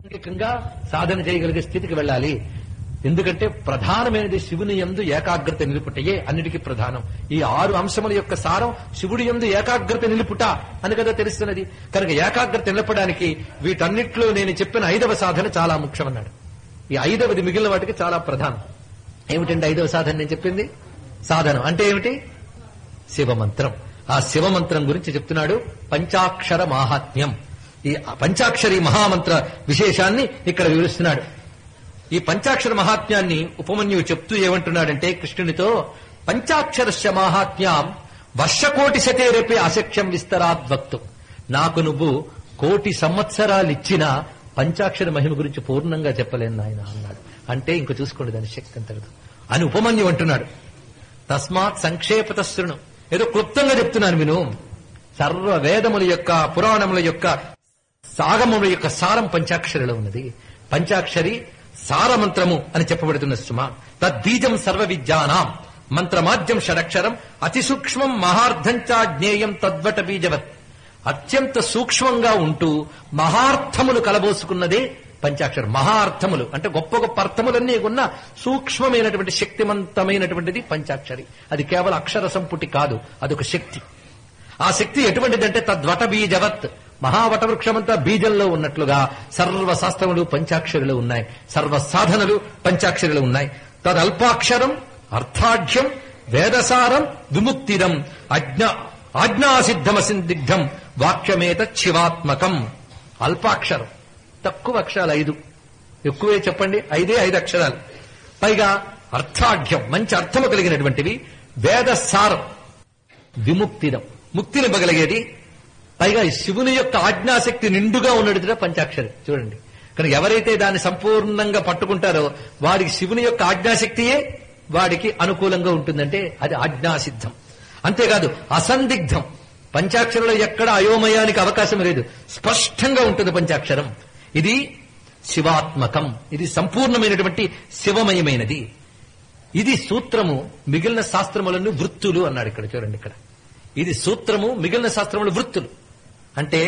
సాంఘికంగా సాధన చేయగలిగే స్థితికి వెళ్ళాలి ఎందుకంటే ప్రధానమైనది శివుని యందు ఏకాగ్రత నిలుపుటయే అన్నిటికీ ప్రధానం ఈ ఆరు అంశముల యొక్క సారం శివుడి యందు ఏకాగ్రత నిలుపుట అని కదా తెలుస్తున్నది కనుక ఏకాగ్రత నిలపడానికి వీటన్నిట్లో నేను చెప్పిన ఐదవ సాధన చాలా ముఖ్యమన్నాడు ఈ ఐదవది మిగిలిన వాటికి చాలా ప్రధానం ఏమిటండి ఐదవ సాధన నేను చెప్పింది సాధనం అంటే ఏమిటి శివమంత్రం ఆ శివమంత్రం గురించి చెప్తున్నాడు పంచాక్షర మాహాత్మ్యం ఈ పంచాక్షరి మహామంత్ర విశేషాన్ని ఇక్కడ వివరిస్తున్నాడు ఈ పంచాక్షర మహాత్మ్యాన్ని ఉపమన్యువు చెప్తూ ఏమంటున్నాడంటే కృష్ణునితో పంచాక్షరస్య మాహాత్మ్యాం వర్షకోటి శతేరపి అసఖ్యం విస్తరాద్వక్తు నాకు నువ్వు కోటి సంవత్సరాలు ఇచ్చిన పంచాక్షర మహిమ గురించి పూర్ణంగా చెప్పలేను నాయన అన్నాడు అంటే ఇంక చూసుకోండి దాని శక్తి ఎంత అని ఉపమన్యు అంటున్నాడు తస్మాత్ సంక్షేపత శృణు ఏదో క్లుప్తంగా చెప్తున్నాను విను సర్వ వేదముల యొక్క పురాణముల యొక్క సాగముల యొక్క సారం పంచాక్షరిలో ఉన్నది పంచాక్షరి సారమంత్రము అని చెప్పబడుతున్న సుమ తద్బీజం సర్వ విద్యానాం మంత్రమాద్యం షడక్షరం అతి సూక్ష్మం మహార్థంచా జ్ఞేయం తద్వట బీజవత్ అత్యంత సూక్ష్మంగా ఉంటూ మహార్థములు కలబోసుకున్నదే పంచాక్షరం మహార్థములు అంటే గొప్ప గొప్ప అర్థములన్నీ ఉన్న సూక్ష్మమైనటువంటి శక్తివంతమైనటువంటిది పంచాక్షరి అది కేవలం అక్షర సంపుటి కాదు అదొక శక్తి ఆ శక్తి ఎటువంటిదంటే తద్వట బీజవత్ మహావట వృక్షమంతా బీజంలో ఉన్నట్లుగా సర్వ శాస్త్రములు పంచాక్షరిలో ఉన్నాయి సర్వ సాధనలు పంచాక్షరిలో ఉన్నాయి తదల్పాక్షరం అర్థాఢ్యం వేదసారం విముక్తిదం అజ్ఞ ఆజ్ఞాసిద్ధమసిందిగ్ధం వాక్యమేత శివాత్మకం అల్పాక్షరం తక్కువ అక్షరాలు ఐదు ఎక్కువే చెప్పండి ఐదే ఐదు అక్షరాలు పైగా అర్థాఢ్యం మంచి అర్థము కలిగినటువంటివి వేదసారం విముక్తిదం ముక్తినివ్వగలిగేది పైగా ఈ శివుని యొక్క ఆజ్ఞాశక్తి నిండుగా ఉన్నది పంచాక్షరి చూడండి కానీ ఎవరైతే దాన్ని సంపూర్ణంగా పట్టుకుంటారో వాడికి శివుని యొక్క ఆజ్ఞాశక్తియే వాడికి అనుకూలంగా ఉంటుందంటే అది ఆజ్ఞాసిద్ధం అంతేకాదు అసందిగ్ధం పంచాక్షరంలో ఎక్కడ అయోమయానికి అవకాశం లేదు స్పష్టంగా ఉంటుంది పంచాక్షరం ఇది శివాత్మకం ఇది సంపూర్ణమైనటువంటి శివమయమైనది ఇది సూత్రము మిగిలిన శాస్త్రములను వృత్తులు అన్నాడు ఇక్కడ చూడండి ఇక్కడ ఇది సూత్రము మిగిలిన శాస్త్రములు వృత్తులు అంటే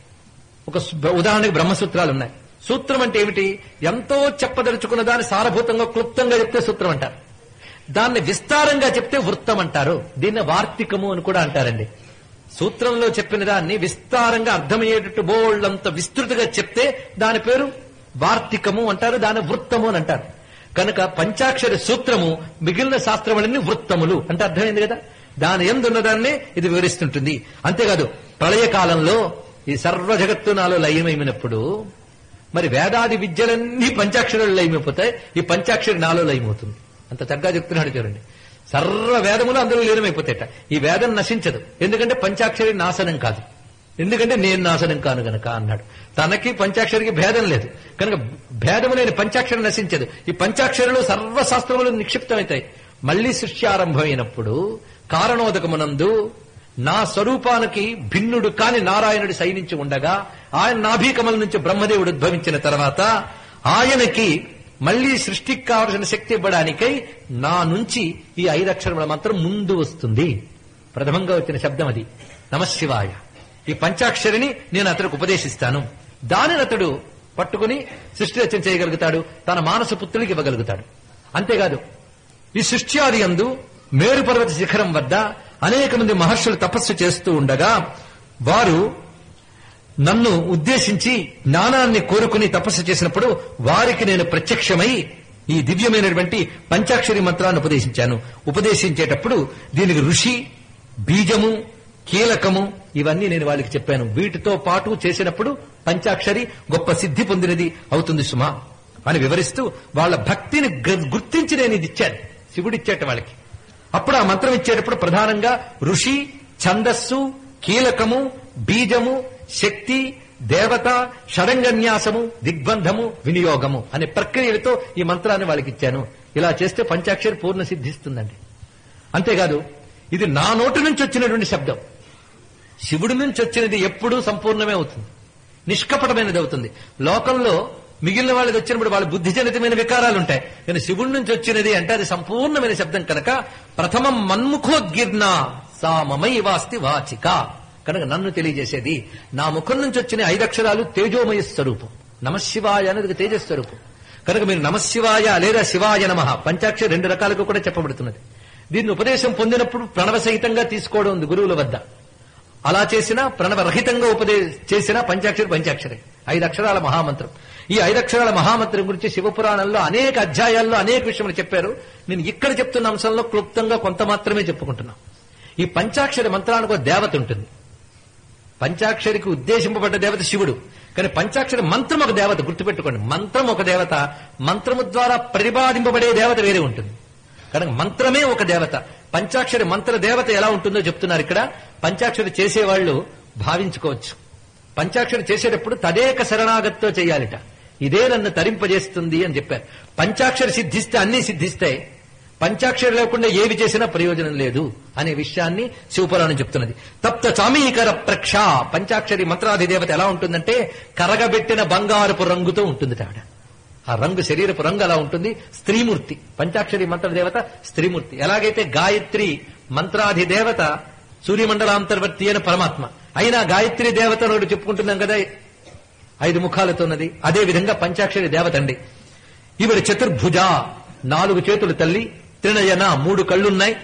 ఒక సు- ఉదాహరణకి బ్రహ్మసూత్రాలు ఉన్నాయి సూత్రం అంటే ఏమిటి ఎంతో చెప్పదలుచుకున్న దాన్ని సారభూతంగా క్లుప్తంగా చెప్తే సూత్రం అంటారు దాన్ని విస్తారంగా చెప్తే వృత్తం అంటారు దీన్ని వార్తికము అని కూడా అంటారండి సూత్రంలో చెప్పిన దాన్ని విస్తారంగా అర్థమయ్యేటట్టు బోళ్ళంత విస్తృతిగా చెప్తే దాని పేరు వార్తికము అంటారు దాని వృత్తము అని అంటారు కనుక పంచాక్షరి సూత్రము మిగిలిన శాస్త్రములన్నీ వృత్తములు అంటే అర్థమైంది కదా దాని ఎందున్న దాన్నే ఇది వివరిస్తుంటుంది అంతేకాదు ప్రళయకాలంలో ఈ సర్వ జగత్తు నాలో లయమైనప్పుడు మరి వేదాది విద్యలన్నీ పంచాక్షరాలు లయమైపోతాయి ఈ పంచాక్షరి నాలో లయమవుతుంది అంత చక్కగా చెప్తున్నాడు చూడండి సర్వ వేదములు అందులో లీనమైపోతాయట ఈ వేదం నశించదు ఎందుకంటే పంచాక్షరి నాశనం కాదు ఎందుకంటే నేను నాశనం కాను గనక అన్నాడు తనకి పంచాక్షరికి భేదం లేదు కనుక భేదము లేని పంచాక్షరి నశించదు ఈ పంచాక్షరిలో సర్వశాస్త్రములు నిక్షిప్తమవుతాయి మళ్లీ సృష్టి ఆరంభమైనప్పుడు కారణోదకమునందు నా స్వరూపానికి భిన్నుడు కాని నారాయణుడు సైనించి ఉండగా ఆయన నాభీకమల నుంచి బ్రహ్మదేవుడు ఉద్భవించిన తర్వాత ఆయనకి మళ్లీ సృష్టికి కావలసిన శక్తి ఇవ్వడానికై నా నుంచి ఈ ఐదు అక్షరముల మంత్రం ముందు వస్తుంది ప్రథమంగా వచ్చిన శబ్దం అది నమశివాయ ఈ పంచాక్షరిని నేను అతడికి ఉపదేశిస్తాను దానిని అతడు పట్టుకుని సృష్టి రచన చేయగలుగుతాడు తన మానస పుత్రుడికి ఇవ్వగలుగుతాడు అంతేకాదు ఈ సృష్టి ఆది అందు మేరు పర్వత శిఖరం వద్ద అనేక మంది మహర్షులు తపస్సు చేస్తూ ఉండగా వారు నన్ను ఉద్దేశించి జ్ఞానాన్ని కోరుకుని తపస్సు చేసినప్పుడు వారికి నేను ప్రత్యక్షమై ఈ దివ్యమైనటువంటి పంచాక్షరి మంత్రాన్ని ఉపదేశించాను ఉపదేశించేటప్పుడు దీనికి ఋషి బీజము కీలకము ఇవన్నీ నేను వాళ్ళకి చెప్పాను వీటితో పాటు చేసినప్పుడు పంచాక్షరి గొప్ప సిద్ధి పొందినది అవుతుంది సుమా అని వివరిస్తూ వాళ్ళ భక్తిని గ- గుర్తించి నేను ఇది ఇచ్చాను శివుడిచ్చేట వాళ్ళకి అప్పుడు ఆ మంత్రం ఇచ్చేటప్పుడు ప్రధానంగా ఋషి ఛందస్సు కీలకము బీజము శక్తి దేవత షడంగన్యాసము దిగ్బంధము వినియోగము అనే ప్రక్రియలతో ఈ మంత్రాన్ని వాళ్ళకి ఇచ్చాను ఇలా చేస్తే పంచాక్షరి పూర్ణ సిద్ధిస్తుందండి అంతేకాదు ఇది నా నోటి నుంచి వచ్చినటువంటి శబ్దం శివుడి నుంచి వచ్చినది ఎప్పుడూ సంపూర్ణమే అవుతుంది నిష్కపటమైనది అవుతుంది లోకంలో మిగిలిన వాళ్ళకి వచ్చినప్పుడు వాళ్ళ బుద్ధిజనితమైన వికారాలు ఉంటాయి కానీ శివుడి నుంచి వచ్చినది అంటే అది సంపూర్ణమైన శబ్దం కనుక ప్రథమం మన్ముఖోద్గిర్న సా మమై వాస్తి వాచిక కనుక నన్ను తెలియజేసేది నా ముఖం నుంచి వచ్చిన ఐదు అక్షరాలు తేజోమయ స్వరూపం నమశివాయ అనేది తేజస్వరూపం కనుక మీరు నమశివాయ లేదా శివాయ నమ పంచాక్షరి రెండు రకాలుగా కూడా చెప్పబడుతున్నది దీన్ని ఉపదేశం పొందినప్పుడు ప్రణవ సహితంగా తీసుకోవడం ఉంది గురువుల వద్ద అలా చేసినా ప్రణవరహితంగా ఉపదే చేసిన పంచాక్షరి పంచాక్షరి ఐదు అక్షరాల మహామంత్రం ఈ ఐదు అక్షరాల మహామంత్రం గురించి శివపురాణంలో అనేక అధ్యాయాల్లో అనేక విషయములు చెప్పారు నేను ఇక్కడ చెప్తున్న అంశంలో క్లుప్తంగా కొంత మాత్రమే చెప్పుకుంటున్నా ఈ పంచాక్షరి మంత్రానికి ఒక దేవత ఉంటుంది పంచాక్షరికి ఉద్దేశింపబడ్డ దేవత శివుడు కానీ పంచాక్షరి మంత్రం ఒక దేవత గుర్తుపెట్టుకోండి మంత్రం ఒక దేవత మంత్రము ద్వారా ప్రతిపాదింపబడే దేవత వేరే ఉంటుంది కనుక మంత్రమే ఒక దేవత పంచాక్షరి మంత్ర దేవత ఎలా ఉంటుందో చెప్తున్నారు ఇక్కడ పంచాక్షరి చేసేవాళ్ళు భావించుకోవచ్చు పంచాక్షరి చేసేటప్పుడు తదేక శరణాగతితో చేయాలిట ఇదే నన్ను తరింపజేస్తుంది అని చెప్పారు పంచాక్షరి సిద్ధిస్తే అన్ని సిద్ధిస్తాయి పంచాక్షరి లేకుండా ఏవి చేసినా ప్రయోజనం లేదు అనే విషయాన్ని శివపురాణం చెప్తున్నది తప్త చామీకర ప్రక్ష పంచాక్షరి మంత్రాధిదేవత ఎలా ఉంటుందంటే కరగబెట్టిన బంగారపు రంగుతో ఉంటుంది ఆవిడ ఆ రంగు శరీరపు రంగు అలా ఉంటుంది స్త్రీమూర్తి పంచాక్షరి మంత్రదేవత స్త్రీమూర్తి ఎలాగైతే గాయత్రి మంత్రాధిదేవత సూర్యమండలాంతర్వర్తి అయిన పరమాత్మ అయినా గాయత్రి దేవత ఒకటి చెప్పుకుంటున్నాం కదా ఐదు ముఖాలతో ఉన్నది అదే విధంగా పంచాక్షరి దేవత అండి ఈవిడ చతుర్భుజ నాలుగు చేతులు తల్లి త్రినయన మూడు కళ్ళున్నాయి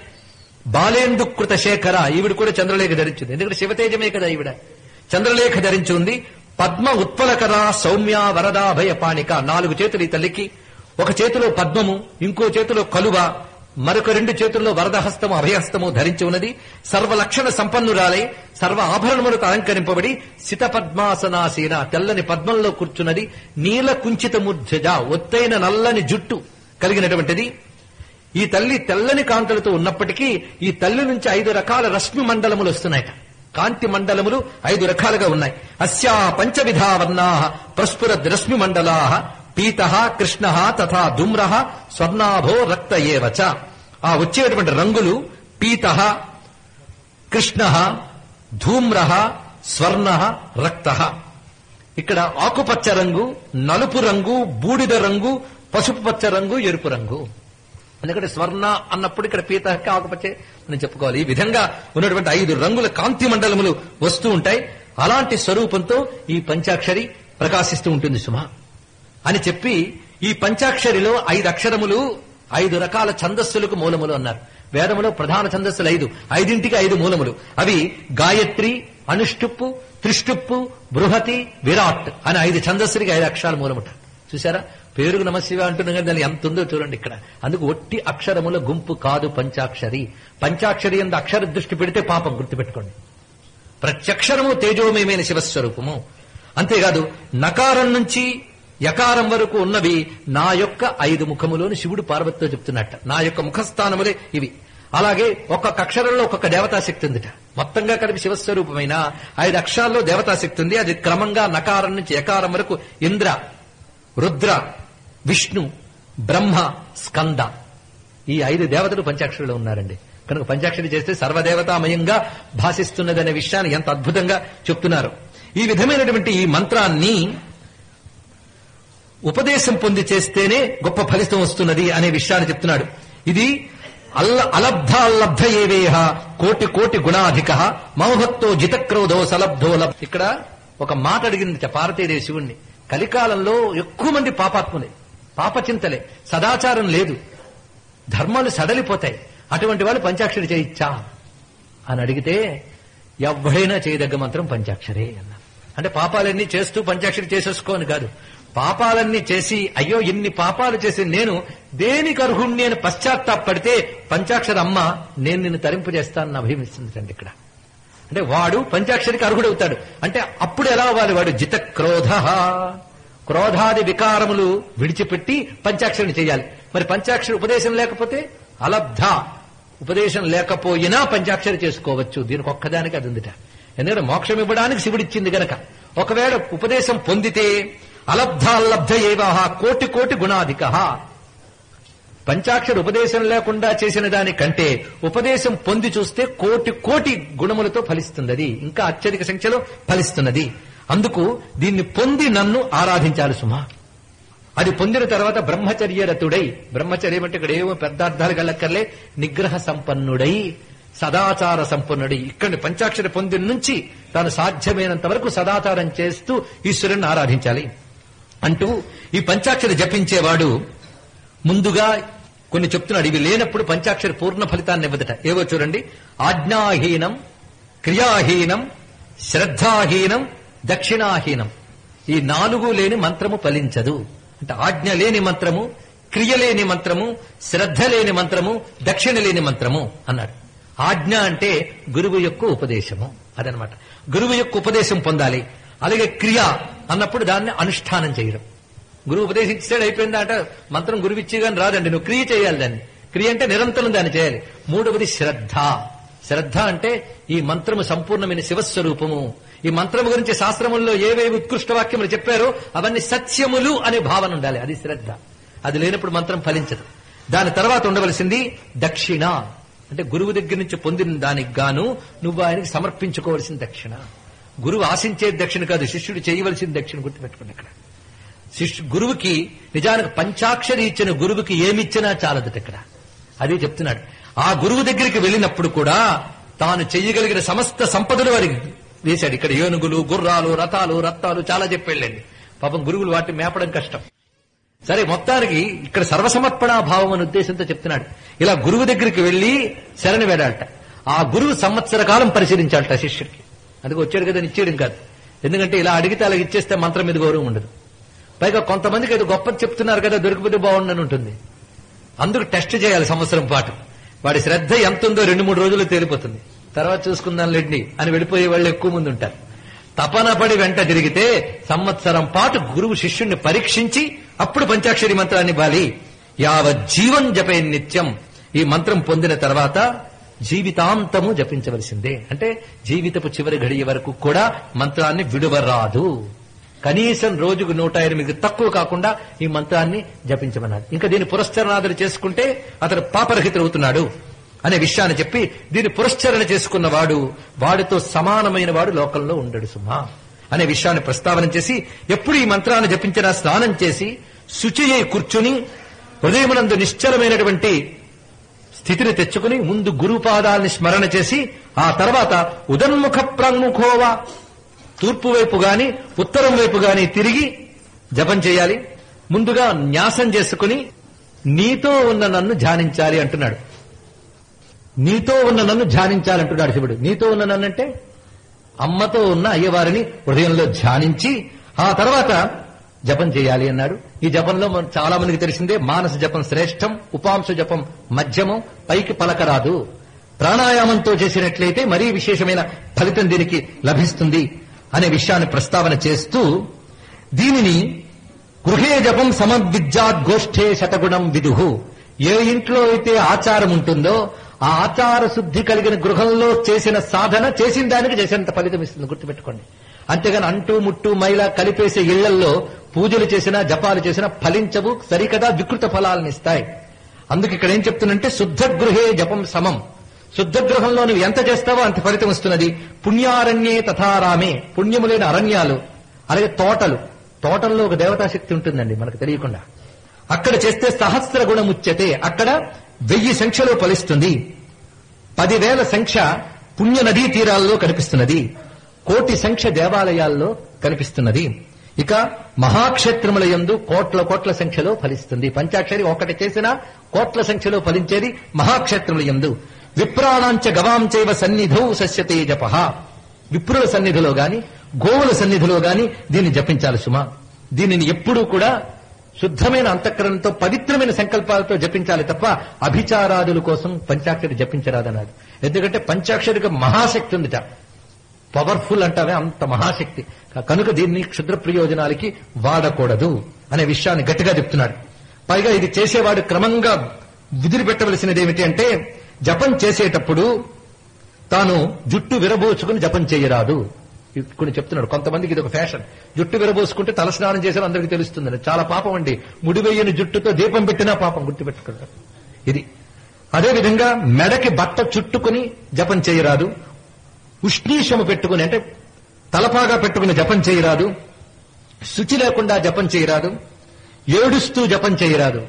బాలేందుకృత శేఖర ఈవిడ కూడా చంద్రలేఖ ధరించింది ఎందుకంటే శివతేజమే కదా ఈవిడ చంద్రలేఖ ధరించి ఉంది పద్మ ఉత్పలకర సౌమ్య వరదాభయ పాణిక నాలుగు చేతులు ఈ తల్లికి ఒక చేతిలో పద్మము ఇంకో చేతిలో కలువ మరొక రెండు చేతుల్లో వరదహస్తము అభయహస్తము ధరించి ఉన్నది సర్వలక్షణ సంపన్నురాలై సర్వ ఆభరణములతో అలంకరింపబడి సిత పద్మాసనాసీన తెల్లని పద్మంలో కూర్చున్నది నీల కుంచిత ముర్జజ ఒత్తైన నల్లని జుట్టు కలిగినటువంటిది ఈ తల్లి తెల్లని కాంతులతో ఉన్నప్పటికీ ఈ తల్లి నుంచి ఐదు రకాల రశ్మి మండలములు వస్తున్నాయట కాంతి మండలములు ఐదు రకాలుగా ఉన్నాయి అస్యా పంచవిధా వర్ణా ప్రస్ఫుర రశ్మి మండలా పీత కృష్ణ తథా ధూమ్ర స్వర్ణాభో రక్త ఏవచ ఆ వచ్చేటువంటి రంగులు పీత కృష్ణ ధూమ్ర స్వర్ణ రక్త ఇక్కడ ఆకుపచ్చ రంగు నలుపు రంగు బూడిద రంగు పసుపు పచ్చ రంగు ఎరుపు రంగు ఎందుకంటే స్వర్ణ అన్నప్పుడు ఇక్కడ పీతకి ఆకుపచ్చే అని చెప్పుకోవాలి ఈ విధంగా ఉన్నటువంటి ఐదు రంగుల కాంతి మండలములు వస్తూ ఉంటాయి అలాంటి స్వరూపంతో ఈ పంచాక్షరి ప్రకాశిస్తూ ఉంటుంది సుమ అని చెప్పి ఈ పంచాక్షరిలో ఐదు అక్షరములు ఐదు రకాల ఛందస్సులకు మూలములు అన్నారు వేదములో ప్రధాన ఛందస్సులు ఐదు ఐదింటికి ఐదు మూలములు అవి గాయత్రి అనుష్టుప్పు త్రిష్టుప్పు బృహతి విరాట్ అని ఐదు ఛందస్సులకి ఐదు అక్షరాల మూలముట చూసారా పేరుకు నమశివ అంటున్నాం కానీ దాని ఎంత ఉందో చూడండి ఇక్కడ అందుకు ఒట్టి అక్షరముల గుంపు కాదు పంచాక్షరి పంచాక్షరి ఎందు అక్షర దృష్టి పెడితే పాపం గుర్తుపెట్టుకోండి ప్రత్యక్షరము తేజోమయమైన శివస్వరూపము అంతేకాదు నకారం నుంచి యకారం వరకు ఉన్నవి నా యొక్క ఐదు ముఖములోని శివుడు పార్వతితో చెప్తున్నట్ట నా యొక్క ముఖస్థానములే ఇవి అలాగే ఒక్కొక్క అక్షరంలో ఒక్కొక్క దేవతాశక్తి ఉందిట మొత్తంగా కలిపి శివస్వరూపమైన ఐదు అక్షరాల్లో దేవతాశక్తి ఉంది అది క్రమంగా నకారం నుంచి యకారం వరకు ఇంద్ర రుద్ర విష్ణు బ్రహ్మ స్కంద ఈ ఐదు దేవతలు పంచాక్షరిలో ఉన్నారండి కనుక పంచాక్షరి చేస్తే సర్వదేవతామయంగా భాషిస్తున్నదనే విషయాన్ని ఎంత అద్భుతంగా చెప్తున్నారు ఈ విధమైనటువంటి ఈ మంత్రాన్ని ఉపదేశం పొంది చేస్తేనే గొప్ప ఫలితం వస్తున్నది అనే విషయాన్ని చెప్తున్నాడు ఇది అల్ల అలబ్ధ అల్లబ్ధ ఏవేహ కోటి కోటి గుణాధిక మౌహత్తో జితక్రోధో సలబ్ధో లబ్ ఇక్కడ ఒక మాట అడిగింది పార్వతీదేవి శివుణ్ణి కలికాలంలో ఎక్కువ మంది పాపాత్ములే పాపచింతలే సదాచారం లేదు ధర్మాలు సడలిపోతాయి అటువంటి వాళ్ళు పంచాక్షరి చేయిచ్చా అని అడిగితే ఎవడైనా చేయదగ్గ మంత్రం పంచాక్షరే అన్నారు అంటే పాపాలన్నీ చేస్తూ పంచాక్షరి చేసేసుకోని కాదు పాపాలన్నీ చేసి అయ్యో ఇన్ని పాపాలు చేసి నేను దేనికి అర్హుణ్ణి అని పశ్చాత్తాపడితే పంచాక్షర అమ్మ నేను నిన్ను తరింపు చేస్తానని అభిమిస్తుంది ఇక్కడ అంటే వాడు పంచాక్షరికి అర్హుడవుతాడు అంటే అప్పుడు ఎలా అవ్వాలి వాడు జిత క్రోధ క్రోధాది వికారములు విడిచిపెట్టి పంచాక్షరిని చేయాలి మరి పంచాక్షరి ఉపదేశం లేకపోతే అలబ్ధ ఉపదేశం లేకపోయినా పంచాక్షరి చేసుకోవచ్చు దీనికి ఒక్కదానికి అది ఉందిట ఎందుకంటే మోక్షం ఇవ్వడానికి శివుడిచ్చింది గనక ఒకవేళ ఉపదేశం పొందితే అలబ్ధ అల్లబ్ధ ఏవాహ కోటి కోటి గుణాధిక పంచాక్షరి ఉపదేశం లేకుండా చేసిన దానికంటే ఉపదేశం పొంది చూస్తే కోటి కోటి గుణములతో ఫలిస్తుంది అది ఇంకా అత్యధిక సంఖ్యలో ఫలిస్తున్నది అందుకు దీన్ని పొంది నన్ను ఆరాధించాలి సుమా అది పొందిన తర్వాత బ్రహ్మచర్యరతుడై బ్రహ్మచర్యం అంటే ఇక్కడ ఏమో పెద్ద అర్థాలు గలక్కర్లే నిగ్రహ సంపన్నుడై సదాచార సంపన్నుడై ఇక్కడి పంచాక్షరి పొందిన నుంచి తాను సాధ్యమైనంత వరకు సదాచారం చేస్తూ ఈశ్వరుణ్ణి ఆరాధించాలి అంటూ ఈ పంచాక్షరి జపించేవాడు ముందుగా కొన్ని చెప్తున్నాడు ఇవి లేనప్పుడు పంచాక్షరి పూర్ణ ఫలితాన్ని ఇవ్వదట ఏవో చూడండి ఆజ్ఞాహీనం క్రియాహీనం శ్రద్ధాహీనం దక్షిణాహీనం ఈ నాలుగు లేని మంత్రము ఫలించదు అంటే ఆజ్ఞ లేని మంత్రము క్రియ లేని మంత్రము శ్రద్ధ లేని మంత్రము దక్షిణ లేని మంత్రము అన్నాడు ఆజ్ఞ అంటే గురువు యొక్క ఉపదేశము అదనమాట గురువు యొక్క ఉపదేశం పొందాలి అలాగే క్రియ అన్నప్పుడు దాన్ని అనుష్ఠానం చేయడం గురువు ఉపదేశించాడు అయిపోయిందా అంటే మంత్రం గురువు ఇచ్చి కానీ రాదండి నువ్వు క్రియ చేయాలి దాన్ని క్రియ అంటే నిరంతరం దాన్ని చేయాలి మూడవది శ్రద్ధ శ్రద్ధ అంటే ఈ మంత్రము సంపూర్ణమైన శివస్వరూపము ఈ మంత్రము గురించి శాస్త్రముల్లో ఏవేవి ఉత్కృష్ట వాక్యములు చెప్పారో అవన్నీ సత్యములు అనే భావన ఉండాలి అది శ్రద్ధ అది లేనప్పుడు మంత్రం ఫలించదు దాని తర్వాత ఉండవలసింది దక్షిణ అంటే గురువు దగ్గర నుంచి పొందిన దానికి గాను నువ్వు ఆయనకి సమర్పించుకోవలసిన దక్షిణ గురువు ఆశించే దక్షిణ కాదు శిష్యుడు చేయవలసిన దక్షిణ గుర్తుపెట్టుకోండి ఇక్కడ శిష్యు గురువుకి నిజానికి పంచాక్షరి ఇచ్చిన గురువుకి ఏమిచ్చినా చాలదు ఇక్కడ అదే చెప్తున్నాడు ఆ గురువు దగ్గరికి వెళ్ళినప్పుడు కూడా తాను చెయ్యగలిగిన సమస్త సంపదలు వారికి వేశాడు ఇక్కడ ఏనుగులు గుర్రాలు రథాలు రత్తాలు చాలా చెప్పెళ్ళండి పాపం గురువులు వాటిని మేపడం కష్టం సరే మొత్తానికి ఇక్కడ సర్వసమర్పణా భావం అనే ఉద్దేశంతో చెప్తున్నాడు ఇలా గురువు దగ్గరికి వెళ్లి శరణి వేడాలట ఆ గురువు సంవత్సర కాలం పరిశీలించాలట శిష్యుడికి అందుకు వచ్చాడు కదా ఇచ్చేయడం కాదు ఎందుకంటే ఇలా అడిగితే అలా ఇచ్చేస్తే మంత్రం మీద గౌరవం ఉండదు పైగా కొంతమందికి ఏదో గొప్పది చెప్తున్నారు కదా దొరికిపోతే బాగుండని ఉంటుంది అందుకు టెస్ట్ చేయాలి సంవత్సరం పాటు వాడి శ్రద్ధ ఎంత ఉందో రెండు మూడు రోజులు తేలిపోతుంది తర్వాత చూసుకుందాం లెడ్డి అని వెళ్ళిపోయే వాళ్ళు ఎక్కువ మంది ఉంటారు తపన పడి వెంట తిరిగితే సంవత్సరం పాటు గురువు శిష్యుణ్ణి పరీక్షించి అప్పుడు పంచాక్షరి మంత్రాన్ని బాలి యావత్ జీవం జపే నిత్యం ఈ మంత్రం పొందిన తర్వాత జీవితాంతము జపించవలసిందే అంటే జీవితపు చివరి గడియ వరకు కూడా మంత్రాన్ని విడువరాదు కనీసం రోజుకు నూట ఎనిమిది తక్కువ కాకుండా ఈ మంత్రాన్ని జపించమన్నాడు ఇంకా దీని పురస్చరణాదులు చేసుకుంటే అతను పాపరహితుడు అవుతున్నాడు అనే విషయాన్ని చెప్పి దీన్ని పురస్చరణ చేసుకున్నవాడు వాడితో సమానమైన వాడు లోకంలో ఉండడు సుమా అనే విషయాన్ని ప్రస్తావన చేసి ఎప్పుడు ఈ మంత్రాన్ని జపించినా స్నానం చేసి శుచి అయి కూర్చుని హృదయమునందు నిశ్చలమైనటువంటి స్థితిని తెచ్చుకుని ముందు గురుపాదాల్ని స్మరణ చేసి ఆ తర్వాత ఉదన్ముఖ ప్రాంగుఖోవా తూర్పు వైపు గాని ఉత్తరం వైపు గాని తిరిగి జపం చేయాలి ముందుగా న్యాసం చేసుకుని నీతో ఉన్న నన్ను ధ్యానించాలి అంటున్నాడు నీతో ఉన్న నన్ను ధ్యానించాలి అంటున్నాడు శివుడు నీతో ఉన్న నన్ను అంటే అమ్మతో ఉన్న అయ్యవారిని హృదయంలో ధ్యానించి ఆ తర్వాత జపం చేయాలి అన్నాడు ఈ జపంలో మన- చాలా మందికి తెలిసిందే మానస జపం శ్రేష్టం ఉపాంశ జపం మధ్యమం పైకి పలకరాదు ప్రాణాయామంతో చేసినట్లయితే మరీ విశేషమైన ఫలితం దీనికి లభిస్తుంది అనే విషయాన్ని ప్రస్తావన చేస్తూ దీనిని గృహే జపం సమవిద్యాద్గోష్ఠే శతగుణం విదుహు ఏ ఇంట్లో అయితే ఆచారం ఉంటుందో ఆ ఆచార శుద్ధి కలిగిన గృహంలో చేసిన సాధన చేసిన దానికి చేసేంత ఫలితం ఇస్తుంది గుర్తుపెట్టుకోండి అంతేగాని అంటూ ముట్టు మైల కలిపేసే ఇళ్లల్లో పూజలు చేసినా జపాలు చేసినా ఫలించవు సరికదా వికృత ఫలాలను ఇస్తాయి అందుకు ఇక్కడ ఏం చెప్తున్నంటే శుద్ధ గృహే జపం సమం శుద్ధ గృహంలో నువ్వు ఎంత చేస్తావో అంత ఫలితం వస్తున్నది పుణ్యారణ్యే తథారామే పుణ్యము లేని అరణ్యాలు అలాగే తోటలు తోటల్లో ఒక దేవతాశక్తి ఉంటుందండి మనకు తెలియకుండా అక్కడ చేస్తే సహస్ర గుణముచ్యతే అక్కడ వెయ్యి సంఖ్యలో ఫలిస్తుంది పదివేల సంఖ్య పుణ్య నదీ తీరాల్లో కనిపిస్తున్నది కోటి సంఖ్య దేవాలయాల్లో కనిపిస్తున్నది ఇక మహాక్షేత్రముల యందు కోట్ల కోట్ల సంఖ్యలో ఫలిస్తుంది పంచాక్షరి ఒకటి చేసినా కోట్ల సంఖ్యలో ఫలించేది మహాక్షేత్రముల యందు విప్రాణాంచ గవాం చైవ సన్నిధౌ సస్యతే జప విప్రుల సన్నిధిలో గాని గోవుల సన్నిధిలో గాని దీన్ని జపించాలి సుమా దీనిని ఎప్పుడూ కూడా శుద్ధమైన అంతఃకరణతో పవిత్రమైన సంకల్పాలతో జపించాలి తప్ప అభిచారాదుల కోసం పంచాక్షరి జపించరాదన్నాడు ఎందుకంటే పంచాక్షరికి మహాశక్తి ఉందిట పవర్ఫుల్ అంటావే అంత మహాశక్తి కనుక దీన్ని క్షుద్ర ప్రయోజనాలకి వాడకూడదు అనే విషయాన్ని గట్టిగా చెప్తున్నాడు పైగా ఇది చేసేవాడు క్రమంగా విదిలిపెట్టవలసినది ఏమిటి అంటే జపం చేసేటప్పుడు తాను జుట్టు విరబోచుకుని జపం చేయరాదు కొన్ని చెప్తున్నాడు కొంతమందికి ఇది ఒక ఫ్యాషన్ జుట్టు విరబోసుకుంటే తలస్నానం చేసిన అందరికీ తెలుస్తుంది చాలా పాపం అండి ముడివేయని జుట్టుతో దీపం పెట్టినా పాపం గుర్తుపెట్టుకుంటారు ఇది అదేవిధంగా మెడకి బట్ట చుట్టుకుని జపం చేయరాదు ఉష్ణీషము పెట్టుకుని అంటే తలపాగా పెట్టుకుని జపం చేయరాదు శుచి లేకుండా జపం చేయరాదు ఏడుస్తూ జపం చేయరాదు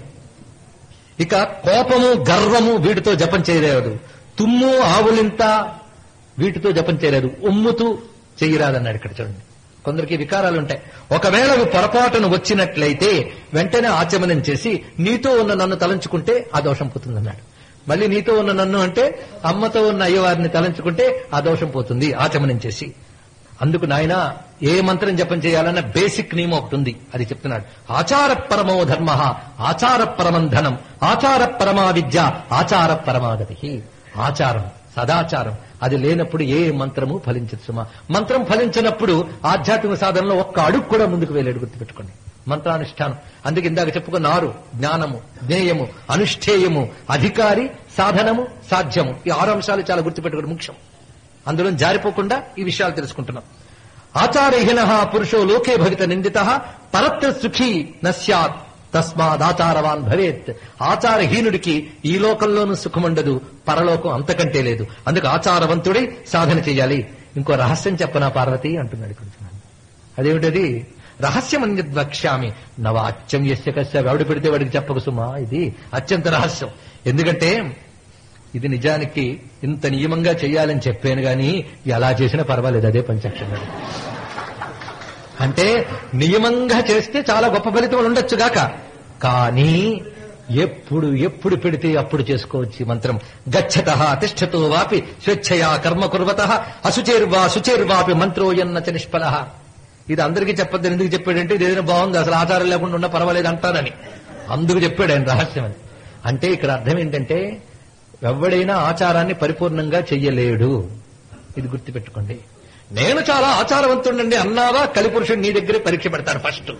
ఇక కోపము గర్వము వీటితో జపం చేయరాదు తుమ్ము ఆవులింత వీటితో జపం చేయరాదు ఉమ్ముతూ చేయరాదన్నాడు ఇక్కడ చూడండి కొందరికి వికారాలు ఉంటాయి ఒకవేళ అవి పొరపాటును వచ్చినట్లయితే వెంటనే ఆచమనం చేసి నీతో ఉన్న నన్ను తలంచుకుంటే ఆ దోషం పోతుందన్నాడు మళ్ళీ నీతో ఉన్న నన్ను అంటే అమ్మతో ఉన్న అయ్యవారిని తలంచుకుంటే ఆ దోషం పోతుంది ఆచమనం చేసి అందుకు నాయన ఏ మంత్రం జపం చేయాలన్న బేసిక్ నియమం ఒకటి ఉంది అది చెప్తున్నాడు ఆచార పరమో ధర్మ ఆచార పరమం ధనం ఆచార పరమా విద్య ఆచార పరమాగతి ఆచారం సదాచారం అది లేనప్పుడు ఏ మంత్రము ఫలించదు సుమా మంత్రం ఫలించినప్పుడు ఆధ్యాత్మిక సాధనలో ఒక్క అడుగు కూడా ముందుకు వెళ్ళాడు గుర్తుపెట్టుకోండి మంత్రానుష్ఠానం అందుకే ఇందాక చెప్పుకున్నారు జ్ఞానము జ్ఞేయము అనుష్ఠేయము అధికారి సాధనము సాధ్యము ఈ ఆరు అంశాలు చాలా గుర్తుపెట్టుకోవడం ముఖ్యం అందులో జారిపోకుండా ఈ విషయాలు తెలుసుకుంటున్నాం ఆచారహీన పురుషో లోకే భవిత నిందిత పరత్ర సుఖీ నస్యాత్ తస్మాదాచారవాన్ భవేత్ ఆచారహీనుడికి ఈ లోకంలోనూ సుఖముండదు పరలోకం అంతకంటే లేదు అందుకు ఆచారవంతుడై సాధన చేయాలి ఇంకో రహస్యం చెప్పనా పార్వతి అంటున్నాడు కొంచెం అదేమిటది రహస్యం అన్యద్ వక్ష్యామి నవాచ్యం యస్య కశ్య ఎవడు పెడితే వాడికి చెప్పకు సుమా ఇది అత్యంత రహస్యం ఎందుకంటే ఇది నిజానికి ఇంత నియమంగా చేయాలని చెప్పాను గాని ఎలా చేసినా పర్వాలేదు అదే పంచాక్షరం అంటే నియమంగా చేస్తే చాలా గొప్ప ఫలితం ఉండొచ్చుగాక కానీ ఎప్పుడు ఎప్పుడు పెడితే అప్పుడు చేసుకోవచ్చు ఈ మంత్రం గచ్చత తిష్టతో వాపి స్వేచ్ఛయా కర్మ కుర్వత అశుచేర్వా శుచేర్వాపి మంత్రోయన్న చ నిష్ఫల ఇది అందరికీ చెప్పొద్దని ఎందుకు చెప్పాడంటే ఇది ఏదైనా బాగుంది అసలు ఆచారం లేకుండా ఉన్నా పర్వాలేదు అంటానని అందుకు చెప్పాడు ఆయన రహస్యం అని అంటే ఇక్కడ అర్థం ఏంటంటే ఎవడైనా ఆచారాన్ని పరిపూర్ణంగా చెయ్యలేడు ఇది గుర్తుపెట్టుకోండి నేను చాలా ఆచారవంతుడండి అన్నావా కలిపురుషుడు నీ దగ్గరే పరీక్ష పెడతాడు ఫస్ట్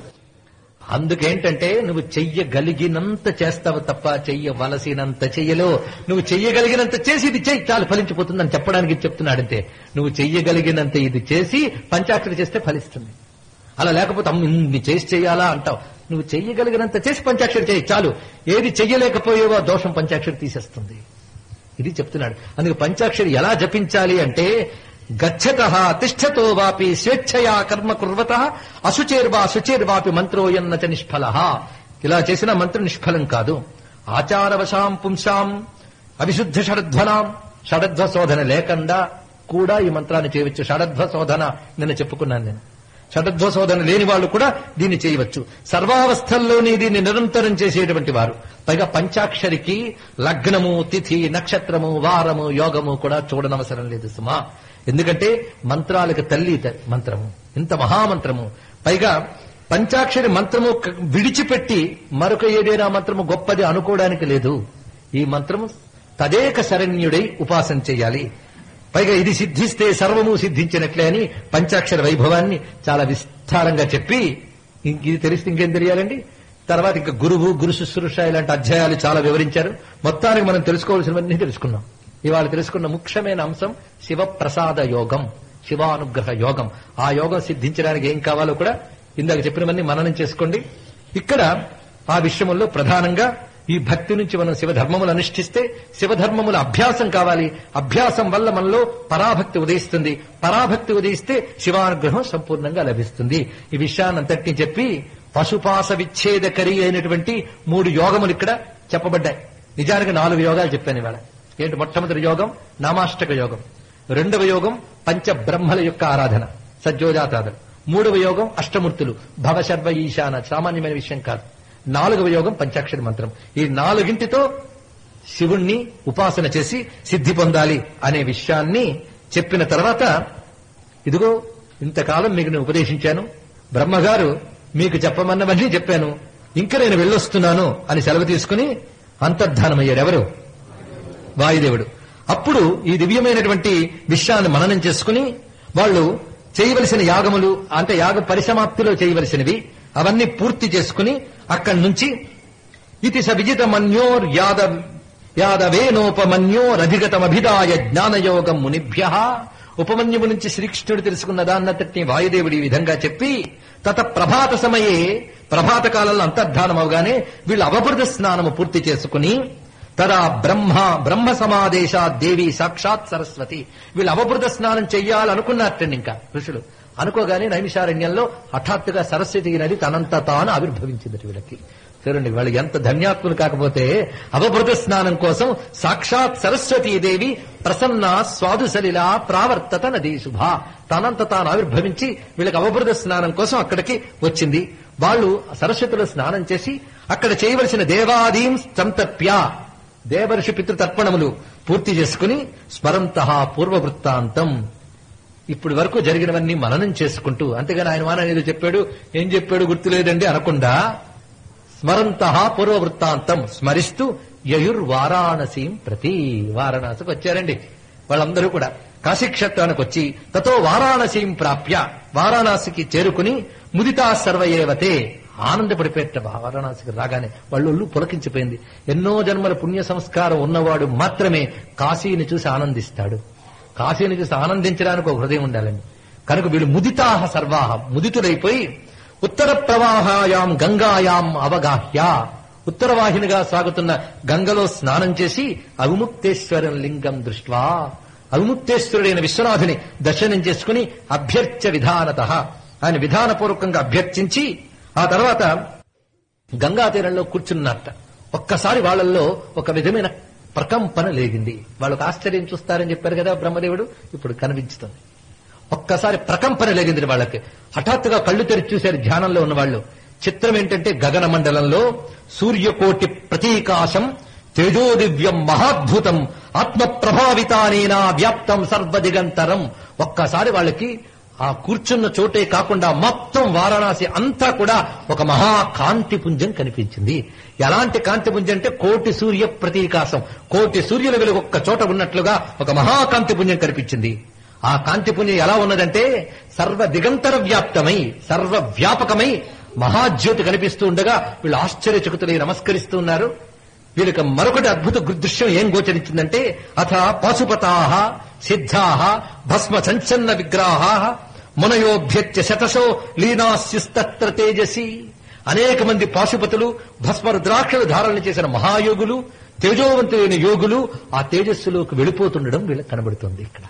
అందుకేంటంటే నువ్వు చెయ్యగలిగినంత చేస్తావు తప్ప చెయ్యవలసినంత చెయ్యలో నువ్వు చెయ్యగలిగినంత చేసి ఇది చెయ్యి చాలు ఫలించిపోతుందని చెప్పడానికి ఇది చెప్తున్నాడంతే నువ్వు చెయ్యగలిగినంత ఇది చేసి పంచాక్షరి చేస్తే ఫలిస్తుంది అలా లేకపోతే అమ్మ ఇన్ని చేసి చెయ్యాలా అంటావు నువ్వు చెయ్యగలిగినంత చేసి పంచాక్షరి చేయి చాలు ఏది చెయ్యలేకపోయేవో ఆ దోషం పంచాక్షరి తీసేస్తుంది ఇది చెప్తున్నాడు అందుకే పంచాక్షరి ఎలా జపించాలి అంటే గచ్చత తిష్టతో వాపి స్వేచ్ఛయా కర్మ కుర్వత అశుచేర్వా శుచేర్వాపి మంత్రోయన్న చ నిష్ఫల ఇలా చేసిన మంత్రం నిష్ఫలం కాదు ఆచారవశాం పుంసాం అవిశుద్ధ షడధ్వనాం షడధ్వ శోధన లేకుండా కూడా ఈ మంత్రాన్ని చేయవచ్చు షడధ్వ శోధన నిన్న చెప్పుకున్నాను నేను షడధ్వ శోధన లేని వాళ్ళు కూడా దీన్ని చేయవచ్చు సర్వావస్థల్లోని దీన్ని నిరంతరం చేసేటువంటి వారు పైగా పంచాక్షరికి లగ్నము తిథి నక్షత్రము వారము యోగము కూడా చూడనవసరం లేదు సుమా ఎందుకంటే మంత్రాలకు తల్లి త- మంత్రము ఇంత మహామంత్రము పైగా పంచాక్షరి మంత్రము క- విడిచిపెట్టి మరొక ఏదైనా మంత్రము గొప్పది అనుకోవడానికి లేదు ఈ మంత్రము తదేక శరణ్యుడై ఉపాసన చేయాలి పైగా ఇది సిద్ధిస్తే సర్వము సిద్ధించినట్లే అని పంచాక్షర వైభవాన్ని చాలా విస్తారంగా చెప్పి ఇంక ఇది తెలిస్తే ఇంకేం తెలియాలండి తర్వాత ఇంకా గురువు గురు శుశ్రూష ఇలాంటి అధ్యాయాలు చాలా వివరించారు మొత్తానికి మనం తెలుసుకోవాల్సినవన్నీ తెలుసుకున్నాం ఇవాళ తెలుసుకున్న ముఖ్యమైన అంశం శివప్రసాద యోగం శివానుగ్రహ యోగం ఆ యోగం సిద్ధించడానికి ఏం కావాలో కూడా ఇందాక చెప్పినవన్నీ మననం చేసుకోండి ఇక్కడ ఆ విషయంలో ప్రధానంగా ఈ భక్తి నుంచి మనం శివధర్మములు అనుష్ఠిస్తే శివధర్మముల అభ్యాసం కావాలి అభ్యాసం వల్ల మనలో పరాభక్తి ఉదయిస్తుంది పరాభక్తి ఉదయిస్తే శివానుగ్రహం సంపూర్ణంగా లభిస్తుంది ఈ విషయాన్ని అంతటినీ చెప్పి పశుపాస విచ్ఛేదకరి అయినటువంటి మూడు యోగములు ఇక్కడ చెప్పబడ్డాయి నిజానికి నాలుగు యోగాలు చెప్పాను ఇవాళ ఏంటి మొట్టమొదటి యోగం నామాష్టక యోగం రెండవ యోగం పంచబ్రహ్మల యొక్క ఆరాధన సజ్జోజాతాదన మూడవ యోగం అష్టమూర్తులు భవశర్వ ఈశాన సామాన్యమైన విషయం కాదు నాలుగవ యోగం పంచాక్షరి మంత్రం ఈ నాలుగింటితో శివుణ్ణి ఉపాసన చేసి సిద్ధి పొందాలి అనే విషయాన్ని చెప్పిన తర్వాత ఇదిగో ఇంతకాలం మీకు నేను ఉపదేశించాను బ్రహ్మగారు మీకు చెప్పమన్నవన్నీ చెప్పాను ఇంకా నేను వెళ్ళొస్తున్నాను అని సెలవు తీసుకుని అంతర్ధానమయ్యాడు ఎవరు వాయుదేవుడు అప్పుడు ఈ దివ్యమైనటువంటి విషయాన్ని మననం చేసుకుని వాళ్ళు చేయవలసిన యాగములు అంటే యాగ పరిసమాప్తిలో చేయవలసినవి అవన్నీ పూర్తి చేసుకుని అక్కడి నుంచి ఇది స విజిత మన్యోర్ యాదవ్ యాదవేనోపమన్యోరధిగతమభిదాయ జ్ఞానయోగం మునిభ్య ఉపమన్యుము నుంచి శ్రీకృష్ణుడు తెలుసుకున్న దాన్నతటిని వాయుదేవుడు ఈ విధంగా చెప్పి తత ప్రభాత సమయే ప్రభాత కాలంలో అంతర్ధానం అవగానే వీళ్ళు అవభృత స్నానము పూర్తి చేసుకుని తదా బ్రహ్మ బ్రహ్మ సమాదేశా దేవి సాక్షాత్ సరస్వతి వీళ్ళు అవభృత స్నానం చెయ్యాలనుకున్నట్టండి ఇంకా ఋషులు అనుకోగానే నైమిషారణ్యంలో హఠాత్తుగా సరస్వతి నది తనంత తాను ఆవిర్భవించింది వీళ్ళకి చూడండి వాళ్ళు ఎంత ధన్యాత్ములు కాకపోతే అవభృత స్నానం కోసం సాక్షాత్ సరస్వతీదేవి ప్రసన్న స్వాదు సలిలా ప్రావర్తత నది శుభ తనంత తాను ఆవిర్భవించి వీళ్ళకి అవభృత స్నానం కోసం అక్కడికి వచ్చింది వాళ్ళు సరస్వతిలో స్నానం చేసి అక్కడ చేయవలసిన దేవాదీం సంతప్య దేవర్షి పితృతర్పణములు పూర్తి చేసుకుని స్మరంత పూర్వవృత్తాంతం ఇప్పుడు వరకు జరిగినవన్నీ మననం చేసుకుంటూ అంతేగాని ఆయన మాన ఏదో చెప్పాడు ఏం చెప్పాడు గుర్తులేదండి అనకుండా స్మరంత పూర్వవృత్తాంతం స్మరిస్తూ యయుర్ వారాణసీం ప్రతి వారణాసికి వచ్చారండి వాళ్ళందరూ కూడా కాశీక్షేత్రానికి వచ్చి తతో వారాణసీం ప్రాప్య వారాణసికి చేరుకుని ముదితా సర్వయేవతే ఆనందపడిపోయేట వారాణసికి రాగానే వాళ్ళొళ్ళు పులకించిపోయింది ఎన్నో జన్మల పుణ్య సంస్కారం ఉన్నవాడు మాత్రమే కాశీని చూసి ఆనందిస్తాడు కాశీని చూసి ఆనందించడానికి ఒక హృదయం ఉండాలండి కనుక వీళ్ళు ముదితాహ సర్వాహ ముదితులైపోయి ఉత్తర ప్రవాహాయాం గంగాయాం అవగాహ్య ఉత్తరవాహినిగా సాగుతున్న గంగలో స్నానం చేసి అవిముక్తేశ్వరం లింగం దృష్ట్వా అవిముక్తేశ్వరుడైన విశ్వనాథుని దర్శనం చేసుకుని అభ్యర్చ విధానత ఆయన విధానపూర్వకంగా అభ్యర్థించి ఆ తర్వాత గంగా తీరంలో కూర్చున్నట్ట ఒక్కసారి వాళ్ళల్లో ఒక విధమైన ప్రకంపన లేగింది వాళ్ళకు ఆశ్చర్యం చూస్తారని చెప్పారు కదా బ్రహ్మదేవుడు ఇప్పుడు కనిపించుతుంది ఒక్కసారి ప్రకంపన లేగింది వాళ్ళకి హఠాత్తుగా కళ్ళు తెరిచి చూశారు ధ్యానంలో ఉన్న వాళ్ళు చిత్రం ఏంటంటే గగన మండలంలో సూర్యకోటి ప్రతీకాశం తేజోదివ్యం మహాద్భుతం ఆత్మ ప్రభావితానేనా వ్యాప్తం సర్వదిగంతరం ఒక్కసారి వాళ్ళకి ఆ కూర్చున్న చోటే కాకుండా మొత్తం వారణాసి అంతా కూడా ఒక మహా కాంతి పుంజం కనిపించింది ఎలాంటి కాంతి పుంజం అంటే కోటి సూర్య ప్రతీకాశం కోటి సూర్యుల వెలుగు ఒక్క చోట ఉన్నట్లుగా ఒక మహాకాంతి పుంజం కనిపించింది ఆ కాంతి పుంజం ఎలా ఉన్నదంటే సర్వ దిగంతర వ్యాప్తమై సర్వ వ్యాపకమై మహాజ్యోతి కనిపిస్తూ ఉండగా వీళ్ళు ఆశ్చర్యచకుతులై నమస్కరిస్తూ ఉన్నారు వీళ్ళకి మరొకటి అద్భుత దృశ్యం ఏం గోచరించిందంటే అథ పాశుపతాహ సిద్ధాహ భస్మ సంచన్న విగ్రహ మునయోభ్యత్య శతశో లీనాస్యుస్తత్ర తేజసి అనేక మంది పాశుపతులు భస్మ రుద్రాక్షలు ధారణ చేసిన మహాయోగులు తేజోవంతులైన యోగులు ఆ తేజస్సులోకి వెళ్ళిపోతుండడం వీళ్ళకి కనబడుతుంది ఇక్కడ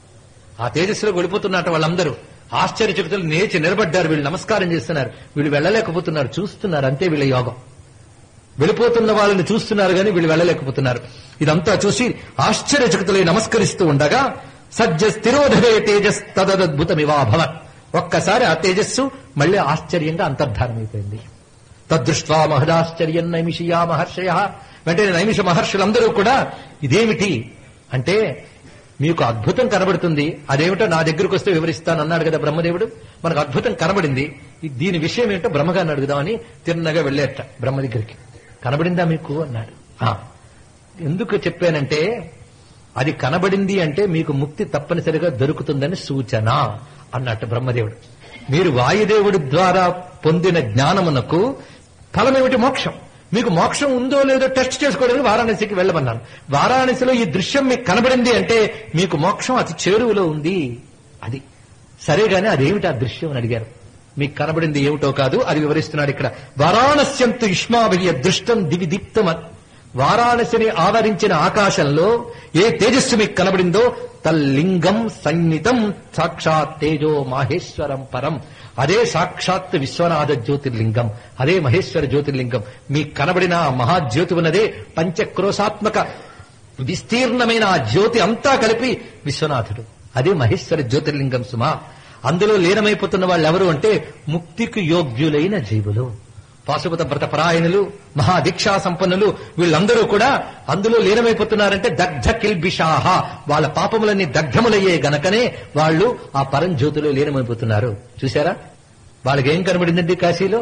ఆ తేజస్సులోకి వెళ్ళిపోతున్నట్టు వాళ్ళందరూ ఆశ్చర్యచకుతులు నేచి నిలబడ్డారు వీళ్ళు నమస్కారం చేస్తున్నారు వీళ్ళు వెళ్ళలేకపోతున్నారు చూస్తున్నారు అంతే వీళ్ళ యోగం వెళ్ళిపోతున్న వాళ్ళని చూస్తున్నారు కానీ వీళ్ళు వెళ్ళలేకపోతున్నారు ఇదంతా చూసి ఆశ్చర్యచకుతులై నమస్కరిస్తూ ఉండగా సజ్జ స్థిరోధవే తేజస్ తదద్భుతమివాభవన్ ఒక్కసారి ఆ తేజస్సు మళ్ళీ ఆశ్చర్యంగా అంతర్ధానమైపోయింది తదృష్ట్వా మహదాశ్చర్యం నైమిషియా మహర్షయ వెంటనే నైమిష మహర్షులందరూ కూడా ఇదేమిటి అంటే మీకు అద్భుతం కనబడుతుంది అదేమిటో నా దగ్గరకు వస్తే వివరిస్తాను అన్నాడు కదా బ్రహ్మదేవుడు మనకు అద్భుతం కనబడింది ఈ- దీని విషయం ఏంటో బ్రహ్మగారిని అడుగుదామని తిన్నగా వెళ్ళేట బ్రహ్మ దగ్గరికి కనబడిందా మీకు అన్నాడు "ఆ." ఎందుకు చెప్పానంటే అది కనబడింది అంటే మీకు ముక్తి తప్పనిసరిగా దొరుకుతుందని సూచన అన్నట్టు బ్రహ్మదేవుడు మీరు వాయుదేవుడి ద్వారా పొందిన జ్ఞానమునకు ఫలమేమిటి మోక్షం మీకు మోక్షం ఉందో లేదో టెస్ట్ చేసుకోవడానికి వారాణసికి వెళ్ళమన్నాను వారాణసిలో ఈ దృశ్యం మీకు కనబడింది అంటే మీకు మోక్షం అతి చేరువలో ఉంది అది సరేగానే అదేమిటి ఆ దృశ్యం అని అడిగారు మీకు కనబడింది ఏమిటో కాదు అది వివరిస్తున్నాడు ఇక్కడ వారాణస్యంతు యుష్మాభయ్య దృష్టం దివి దీప్తమత్ వారాణసిని ఆవరించిన ఆకాశంలో ఏ తేజస్సు మీకు కనబడిందో తల్లింగం సన్నితం సాక్షాత్ తేజో మాహేశ్వరం పరం అదే సాక్షాత్ విశ్వనాథ జ్యోతిర్లింగం అదే మహేశ్వర జ్యోతిర్లింగం మీకు కనబడిన ఆ మహాజ్యోతి ఉన్నదే పంచక్రోశాత్మక విస్తీర్ణమైన ఆ జ్యోతి అంతా కలిపి విశ్వనాథుడు అదే మహేశ్వర జ్యోతిర్లింగం సుమా అందులో లీనమైపోతున్న వాళ్ళు ఎవరు అంటే ముక్తికి యోగ్యులైన జీవులు పాశుపత వ్రత పరాయణులు మహాదీక్షా సంపన్నులు వీళ్ళందరూ కూడా అందులో లీనమైపోతున్నారంటే దగ్ధ కిల్బిషాహ వాళ్ళ పాపములన్నీ దగ్ధములయ్యే గనకనే వాళ్ళు ఆ పరంజ్యోతిలో లీనమైపోతున్నారు చూసారా వాళ్ళకి ఏం కనబడిందండి కాశీలో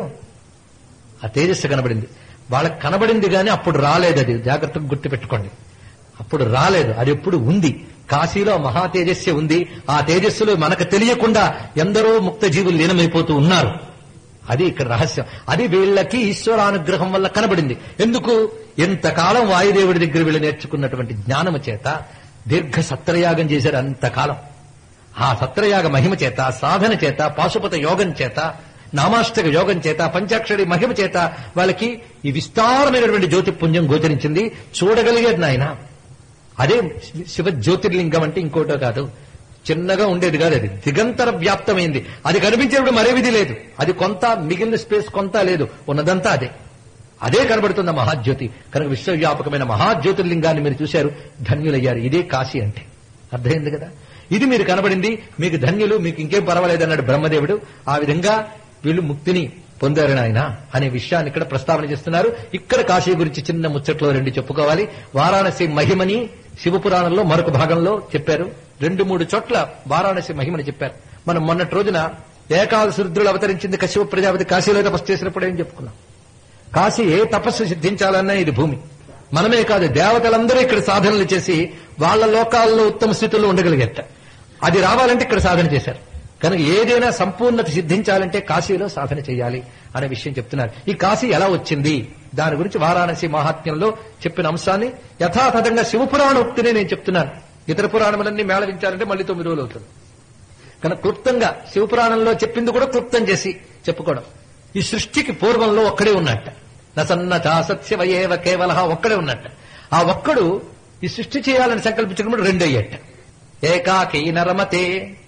ఆ తేజస్సు కనబడింది వాళ్ళకి కనబడింది కానీ అప్పుడు రాలేదు అది జాగ్రత్తగా గుర్తుపెట్టుకోండి అప్పుడు రాలేదు అది ఎప్పుడు ఉంది కాశీలో ఆ మహా తేజస్సు ఉంది ఆ తేజస్సులో మనకు తెలియకుండా ఎందరో ముక్త జీవులు లీనమైపోతూ ఉన్నారు అది ఇక్కడ రహస్యం అది వీళ్ళకి ఈశ్వరానుగ్రహం వల్ల కనబడింది ఎందుకు ఎంతకాలం వాయుదేవుడి దగ్గర వీళ్ళు నేర్చుకున్నటువంటి జ్ఞానము చేత దీర్ఘ సత్రయాగం చేశారు అంతకాలం ఆ సత్రయాగ మహిమ చేత సాధన చేత పాశుపత యోగం చేత నామాష్టక యోగం చేత పంచాక్షరి మహిమ చేత వాళ్ళకి ఈ విస్తారమైనటువంటి జ్యోతిపుంజం గోచరించింది చూడగలిగేది నాయన అదే శివ జ్యోతిర్లింగం అంటే ఇంకోటో కాదు చిన్నగా ఉండేది కాదు అది దిగంతర వ్యాప్తమైంది అది కనిపించేప్పుడు మరే విధి లేదు అది కొంత మిగిలిన స్పేస్ కొంత లేదు ఉన్నదంతా అదే అదే కనబడుతుంది ఆ మహాజ్యోతి కనుక విశ్వవ్యాపకమైన మహాజ్యోతిర్లింగాన్ని మీరు చూశారు ధన్యులయ్యారు ఇదే కాశీ అంటే అర్థమైంది కదా ఇది మీరు కనబడింది మీకు ధన్యులు మీకు ఇంకేం పర్వాలేదు అన్నాడు బ్రహ్మదేవుడు ఆ విధంగా వీళ్ళు ముక్తిని పొందారు నాయన అనే విషయాన్ని ఇక్కడ ప్రస్తావన చేస్తున్నారు ఇక్కడ కాశీ గురించి చిన్న ముచ్చట్లో రెండు చెప్పుకోవాలి వారాణసి మహిమని శివపురాణంలో మరొక భాగంలో చెప్పారు రెండు మూడు చోట్ల వారాణసి మహిమని చెప్పారు మనం మొన్నటి రోజున ఏకాదశి రుద్రులు అవతరించింది కశ్యప ప్రజాపతి కాశీలో తపస్సు చేసినప్పుడు ఏం చెప్పుకున్నాం కాశీ ఏ తపస్సు సిద్ధించాలన్నా ఇది భూమి మనమే కాదు దేవతలందరూ ఇక్కడ సాధనలు చేసి వాళ్ళ లోకాల్లో ఉత్తమ స్థితిలో ఉండగలిగేట అది రావాలంటే ఇక్కడ సాధన చేశారు కనుక ఏదైనా సంపూర్ణత సిద్ధించాలంటే కాశీలో సాధన చేయాలి అనే విషయం చెప్తున్నారు ఈ కాశీ ఎలా వచ్చింది దాని గురించి వారాణసి మహాత్మ్యంలో చెప్పిన అంశాన్ని యథాతథంగా శివపురాణోక్తినే నేను చెప్తున్నాను ఇతర పురాణములన్నీ మేళవించాలంటే మళ్ళీ తొమ్మిది రోజులు అవుతుంది కనుక క్లుప్తంగా శివపురాణంలో చెప్పింది కూడా క్లుప్తం చేసి చెప్పుకోవడం ఈ సృష్టికి పూర్వంలో ఒక్కడే ఉన్నట్ట నసన్నత సత్యవయేవ కేవల ఒక్కడే ఉన్నట్ట ఆ ఒక్కడు ఈ సృష్టి చేయాలని సంకల్పించినప్పుడు రెండు అయ్యట ఏకాకి నరమతే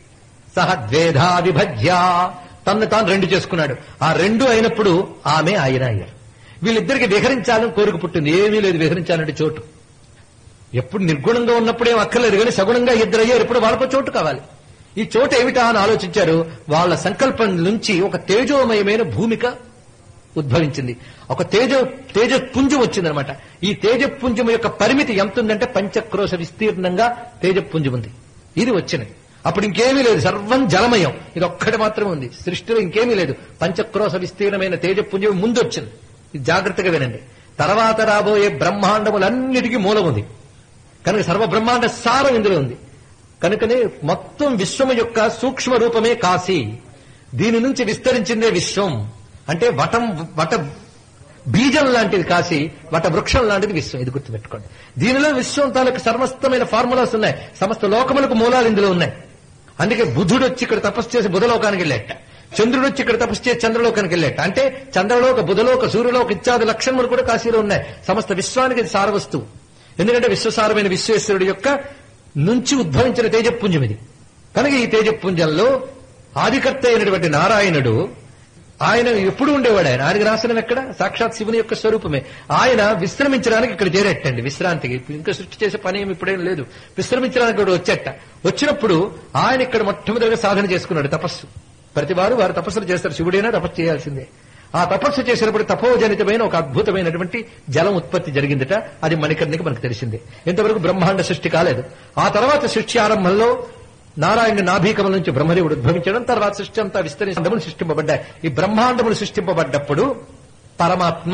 సహ ద్వేధా విభజ్య తన్ను తాను రెండు చేసుకున్నాడు ఆ రెండు అయినప్పుడు ఆమె ఆయన అయ్యారు వీళ్ళిద్దరికి విహరించాలని కోరిక పుట్టింది ఏమీ లేదు విహరించాలంటే చోటు ఎప్పుడు నిర్గుణంగా ఉన్నప్పుడే అక్కర్లేదు కానీ సగుణంగా ఇద్దరు అయ్యారు ఇప్పుడు వాళ్ళకు చోటు కావాలి ఈ చోటు ఏమిటా అని ఆలోచించారు వాళ్ళ సంకల్పం నుంచి ఒక తేజోమయమైన భూమిక ఉద్భవించింది ఒక తేజ తేజ పుంజం వచ్చిందనమాట ఈ తేజపుంజం యొక్క పరిమితి ఎంత ఉందంటే పంచక్రోశ విస్తీర్ణంగా తేజపుంజం ఉంది ఇది వచ్చినది అప్పుడు ఇంకేమీ లేదు సర్వం జలమయం ఇది ఒక్కటి మాత్రమే ఉంది సృష్టిలో ఇంకేమీ లేదు పంచక్రోశ విస్తీర్ణమైన తేజపుంజం ముందు వచ్చింది ఇది జాగ్రత్తగా వినండి తర్వాత రాబోయే బ్రహ్మాండములన్నిటికీ మూలం ఉంది కనుక సర్వ బ్రహ్మాండ సారం ఇందులో ఉంది కనుకనే మొత్తం విశ్వము యొక్క సూక్ష్మ రూపమే కాశీ దీని నుంచి విస్తరించిందే విశ్వం అంటే వటం వట బీజం లాంటిది కాశీ వట వృక్షం లాంటిది విశ్వం ఇది గుర్తుపెట్టుకోండి దీనిలో విశ్వం తాలూకు సమస్తమైన ఫార్ములాస్ ఉన్నాయి సమస్త లోకములకు మూలాలు ఇందులో ఉన్నాయి అందుకే బుధుడు వచ్చి ఇక్కడ తపస్సు చేసి బుధలోకానికి వెళ్ళేట చంద్రుడు వచ్చి ఇక్కడ తపస్సు చేసి చంద్రలోకానికి వెళ్ళేట అంటే చంద్రలోక బుధలోక సూర్యలోక ఇత్యాది లక్షణములు కూడా కాశీలో ఉన్నాయి సమస్త విశ్వానికి ఇది సారవస్తువు ఎందుకంటే విశ్వసారమైన విశ్వేశ్వరుడు యొక్క నుంచి ఉద్భవించిన తేజపుంజం ఇది కనుక ఈ తేజపుంజంలో ఆదికర్త అయినటువంటి నారాయణుడు ఆయన ఎప్పుడు ఉండేవాడు ఆయన ఆయనకి నాశనం ఎక్కడ సాక్షాత్ శివుని యొక్క స్వరూపమే ఆయన విశ్రమించడానికి ఇక్కడ చేరేటండి విశ్రాంతికి ఇంకా సృష్టి చేసే పని ఏమి ఇప్పుడేం లేదు విశ్రమించడానికి కూడా వచ్చేట వచ్చినప్పుడు ఆయన ఇక్కడ మొట్టమొదటిగా సాధన చేసుకున్నాడు తపస్సు ప్రతి వారు వారు తపస్సులు చేస్తారు శివుడైనా తపస్సు చేయాల్సిందే ఆ తపస్సు చేసినప్పుడు తపోజనితమైన ఒక అద్భుతమైనటువంటి జలం ఉత్పత్తి జరిగిందట అది మణికర్ణికి మనకు తెలిసిందే ఇంతవరకు బ్రహ్మాండ సృష్టి కాలేదు ఆ తర్వాత సృష్టి ఆరంభంలో నారాయణ నాభీకముల నుంచి బ్రహ్మదేవుడు ఉద్భవించడం తర్వాత సృష్టి అంతా విస్తరించడములు సృష్టింపబడ్డాయి ఈ బ్రహ్మాండములు సృష్టింపబడ్డప్పుడు పరమాత్మ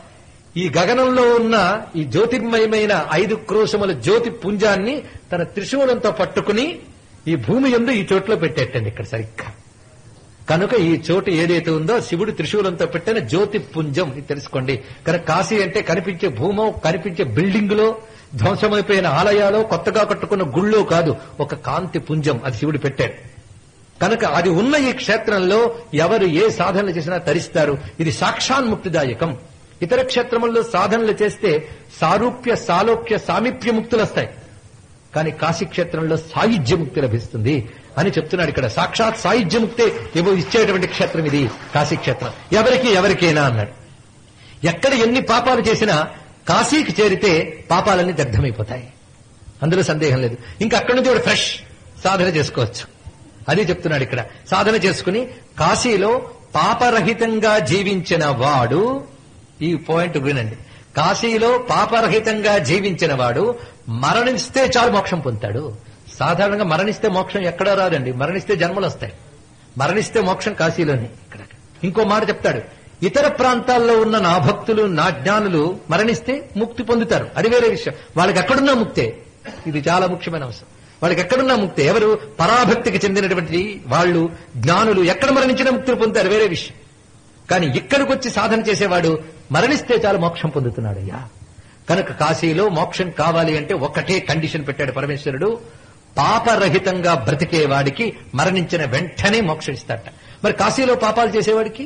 ఈ గగనంలో ఉన్న ఈ జ్యోతిర్మయమైన ఐదు క్రోశముల జ్యోతి పుంజాన్ని తన త్రిశూలంతో పట్టుకుని ఈ భూమి ఎందు ఈ చోట్లో పెట్టేటండి ఇక్కడ సరిగ్గా కనుక ఈ చోటు ఏదైతే ఉందో శివుడు త్రిశూలంతో పెట్టిన జ్యోతి పుంజం ఇది తెలుసుకోండి కనుక కాశీ అంటే కనిపించే భూమో కనిపించే బిల్డింగ్ లో ధ్వంసమైపోయిన ఆలయాలో కొత్తగా కట్టుకున్న గుళ్ళో కాదు ఒక కాంతి పుంజం అది శివుడు పెట్టాడు కనుక అది ఉన్న ఈ క్షేత్రంలో ఎవరు ఏ సాధనలు చేసినా తరిస్తారు ఇది సాక్షాన్ముక్తిదాయకం ఇతర క్షేత్రముల్లో సాధనలు చేస్తే సారూప్య సాలోక్య సామీప్య ముక్తులు వస్తాయి కానీ కాశీ క్షేత్రంలో సాయుధ్య ముక్తి లభిస్తుంది అని చెప్తున్నాడు ఇక్కడ సాక్షాత్ సాయుధ్య ముక్తే ఏవో ఇచ్చేటువంటి క్షేత్రం ఇది కాశీ క్షేత్రం ఎవరికి ఎవరికైనా అన్నాడు ఎక్కడ ఎన్ని పాపాలు చేసినా కాశీకి చేరితే పాపాలన్నీ దగ్ధమైపోతాయి అందులో సందేహం లేదు ఇంకా అక్కడి నుంచి కూడా ఫ్రెష్ సాధన చేసుకోవచ్చు అది చెప్తున్నాడు ఇక్కడ సాధన చేసుకుని కాశీలో పాపరహితంగా జీవించిన వాడు ఈ పాయింట్ వినండి కాశీలో పాపరహితంగా జీవించిన వాడు మరణిస్తే చాలు మోక్షం పొందుతాడు సాధారణంగా మరణిస్తే మోక్షం ఎక్కడో రాదండి మరణిస్తే జన్మలు వస్తాయి మరణిస్తే మోక్షం కాశీలోనే ఇక్కడ ఇంకో మాట చెప్తాడు ఇతర ప్రాంతాల్లో ఉన్న నా భక్తులు నా జ్ఞానులు మరణిస్తే ముక్తి పొందుతారు అది వేరే విషయం వాళ్ళకి ఎక్కడున్నా ముక్తే ఇది చాలా ముఖ్యమైన అంశం వాళ్ళకి ఎక్కడున్నా ముక్తే ఎవరు పరాభక్తికి చెందినటువంటి వాళ్ళు జ్ఞానులు ఎక్కడ మరణించినా ముక్తిని పొందుతారు వేరే విషయం కానీ ఇక్కడికి వచ్చి సాధన చేసేవాడు మరణిస్తే చాలు మోక్షం పొందుతున్నాడు అయ్యా కనుక కాశీలో మోక్షం కావాలి అంటే ఒక్కటే కండిషన్ పెట్టాడు పరమేశ్వరుడు పాపరహితంగా బ్రతికే వాడికి మరణించిన వెంటనే మోక్షం ఇస్తాడట మరి కాశీలో పాపాలు చేసేవాడికి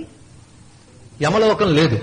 యమలోకం లేదు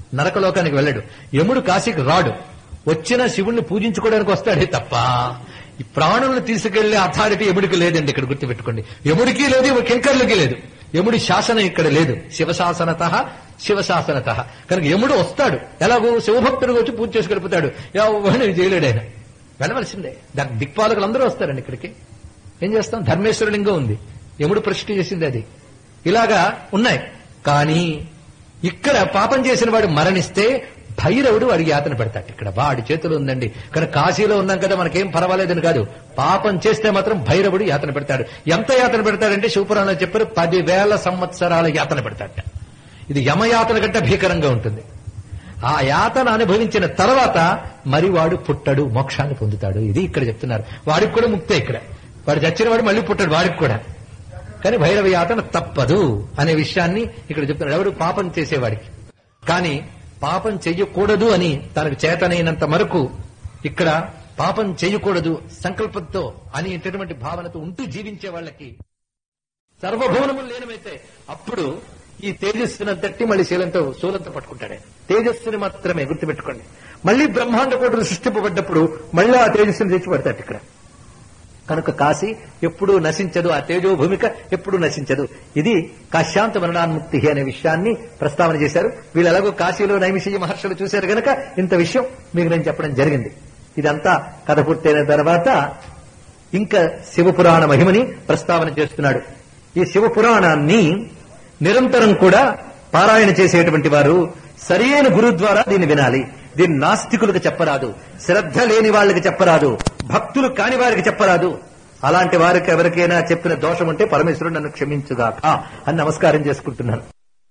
నరకలోకానికి వెళ్ళడు యముడు కాశీకి రాడు వచ్చిన శివుణ్ణి పూజించుకోవడానికి వస్తాడే తప్ప ఈ ప్రాణులను తీసుకెళ్లే అథారిటీ ఎముడికి లేదండి ఇక్కడ గుర్తుపెట్టుకోండి ఎముడికి లేదు కింకర్లకి లేదు యముడి శాసనం ఇక్కడ లేదు శివశాసనత శివశాసనత కనుక యముడు వస్తాడు ఎలాగో శివభక్తుడు వచ్చి పూజ చేసి గడుపుతాడు ఎవరిని చేయలేడు ఆయన వెళ్ళవలసిందే దానికి దిక్పాలకులు అందరూ వస్తారండి ఇక్కడికి ఏం చేస్తాం ధర్మేశ్వర లింగం ఉంది యముడు ప్రశ్న చేసింది అది ఇలాగా ఉన్నాయి కానీ ఇక్కడ పాపం చేసిన వాడు మరణిస్తే భైరవుడు వాడికి యాతన పెడతాడు ఇక్కడ వాడి చేతిలో ఉందండి కానీ కాశీలో ఉన్నాం కదా మనకేం పర్వాలేదని కాదు పాపం చేస్తే మాత్రం భైరవుడు యాతన పెడతాడు ఎంత యాతన పెడతాడంటే శివపురాణంలో చెప్పారు పదివేల సంవత్సరాల యాతన పెడతాడట ఇది యమయాతన కంటే భీకరంగా ఉంటుంది ఆ యాతన అనుభవించిన తర్వాత మరి వాడు పుట్టడు మోక్షాన్ని పొందుతాడు ఇది ఇక్కడ చెప్తున్నారు వాడికి కూడా ముక్తే ఇక్కడ వాడు చచ్చిన వాడు మళ్ళీ పుట్టాడు వాడికి కూడా కానీ భైరవ యాతన తప్పదు అనే విషయాన్ని ఇక్కడ చెప్తున్నాడు ఎవడు పాపం చేసేవాడికి కానీ పాపం చెయ్యకూడదు అని తనకు చేతనైనంత వరకు ఇక్కడ పాపం చేయకూడదు సంకల్పంతో అనేటటువంటి భావనతో ఉంటూ జీవించే వాళ్ళకి సర్వభువనములు లేనమైతే అప్పుడు ఈ తేజస్సును తట్టి మళ్ళీ శీలంతో శూలంతో పట్టుకుంటాడు ఆయన తేజస్సుని మాత్రమే గుర్తుపెట్టుకోండి మళ్ళీ బ్రహ్మాండ కోటలు సృష్టింపబడ్డప్పుడు మళ్ళీ ఆ తేజస్సుని తెచ్చి పెడతాడు ఇక్కడ కనుక కాశీ ఎప్పుడూ నశించదు ఆ తేజో భూమిక ఎప్పుడూ నశించదు ఇది కాశ్యాంత మరణాన్ముక్తి అనే విషయాన్ని ప్రస్తావన చేశారు వీళ్ళు ఎలాగో కాశీలో నైమిషీయ మహర్షులు చూశారు గనక ఇంత విషయం మీకు నేను చెప్పడం జరిగింది ఇదంతా కథ పూర్తయిన తర్వాత ఇంకా శివపురాణ మహిమని ప్రస్తావన చేస్తున్నాడు ఈ శివపురాణాన్ని నిరంతరం కూడా పారాయణ చేసేటువంటి వారు సరైన గురు ద్వారా దీన్ని వినాలి దీన్ని నాస్తికులకు చెప్పరాదు శ్రద్ధ లేని వాళ్ళకి చెప్పరాదు భక్తులు కాని వారికి చెప్పరాదు అలాంటి వారికి ఎవరికైనా చెప్పిన దోషం ఉంటే పరమేశ్వరుడు నన్ను క్షమించుగాక అని నమస్కారం చేసుకుంటున్నాను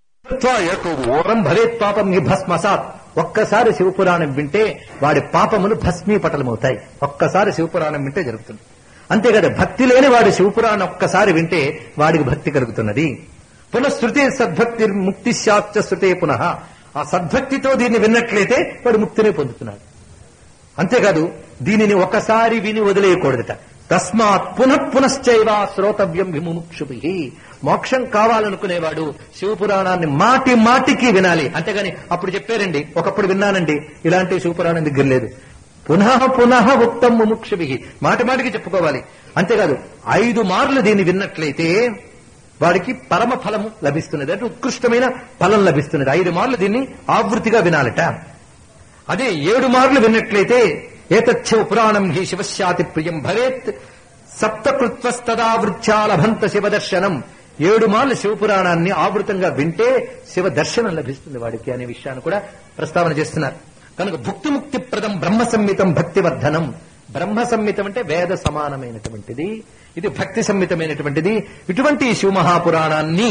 ఓరం భవేత్ పాపం ఈ భస్మసాత్ ఒక్కసారి శివపురాణం వింటే వాడి పాపములు భస్మీపటలమవుతాయి ఒక్కసారి శివపురాణం వింటే జరుగుతుంది అంతేకాదు భక్తి లేని వాడు శివపురాణం ఒక్కసారి వింటే వాడికి భక్తి కలుగుతున్నది పునఃశృతి సద్భక్తి ముక్తి శాస్త్ర శృతే పునః ఆ సద్భక్తితో దీన్ని విన్నట్లయితే వాడు ముక్తిని పొందుతున్నాడు అంతేకాదు దీనిని ఒకసారి విని వదిలేయకూడదట తస్మాత్ పునః పునశ్చైవ శ్రోతవ్యం విముముక్షుభి మోక్షం కావాలనుకునేవాడు శివపురాణాన్ని మాటి మాటికి వినాలి అంతేగాని అప్పుడు చెప్పారండి ఒకప్పుడు విన్నానండి ఇలాంటి శివపురాణం దగ్గర లేదు పునః పునః ఉత్తం ముముక్షుభి మాటి మాటికి చెప్పుకోవాలి అంతేకాదు ఐదు మార్లు దీన్ని విన్నట్లయితే వాడికి పరమ ఫలము లభిస్తున్నది అంటే ఉత్కృష్టమైన ఫలం లభిస్తున్నది ఐదు మార్లు దీన్ని ఆవృతిగా వినాలట అదే ఏడు మార్లు విన్నట్లయితే ఏతచ్చవ పురాణం హి శివశాతి ప్రియం భవేత్ సప్తకృత్వస్తదావృత్యాలభంత శివదర్శనం ఏడు మార్లు శివపురాణాన్ని ఆవృతంగా వింటే శివ దర్శనం లభిస్తుంది వాడికి అనే విషయాన్ని కూడా ప్రస్తావన చేస్తున్నారు కనుక భుక్తి ముక్తి ప్రదం బ్రహ్మ సంహితం భక్తివర్ధనం బ్రహ్మ సంహితం అంటే వేద సమానమైనటువంటిది ఇది భక్తి సంహితమైనటువంటిది ఇటువంటి శివమహాపురాణాన్ని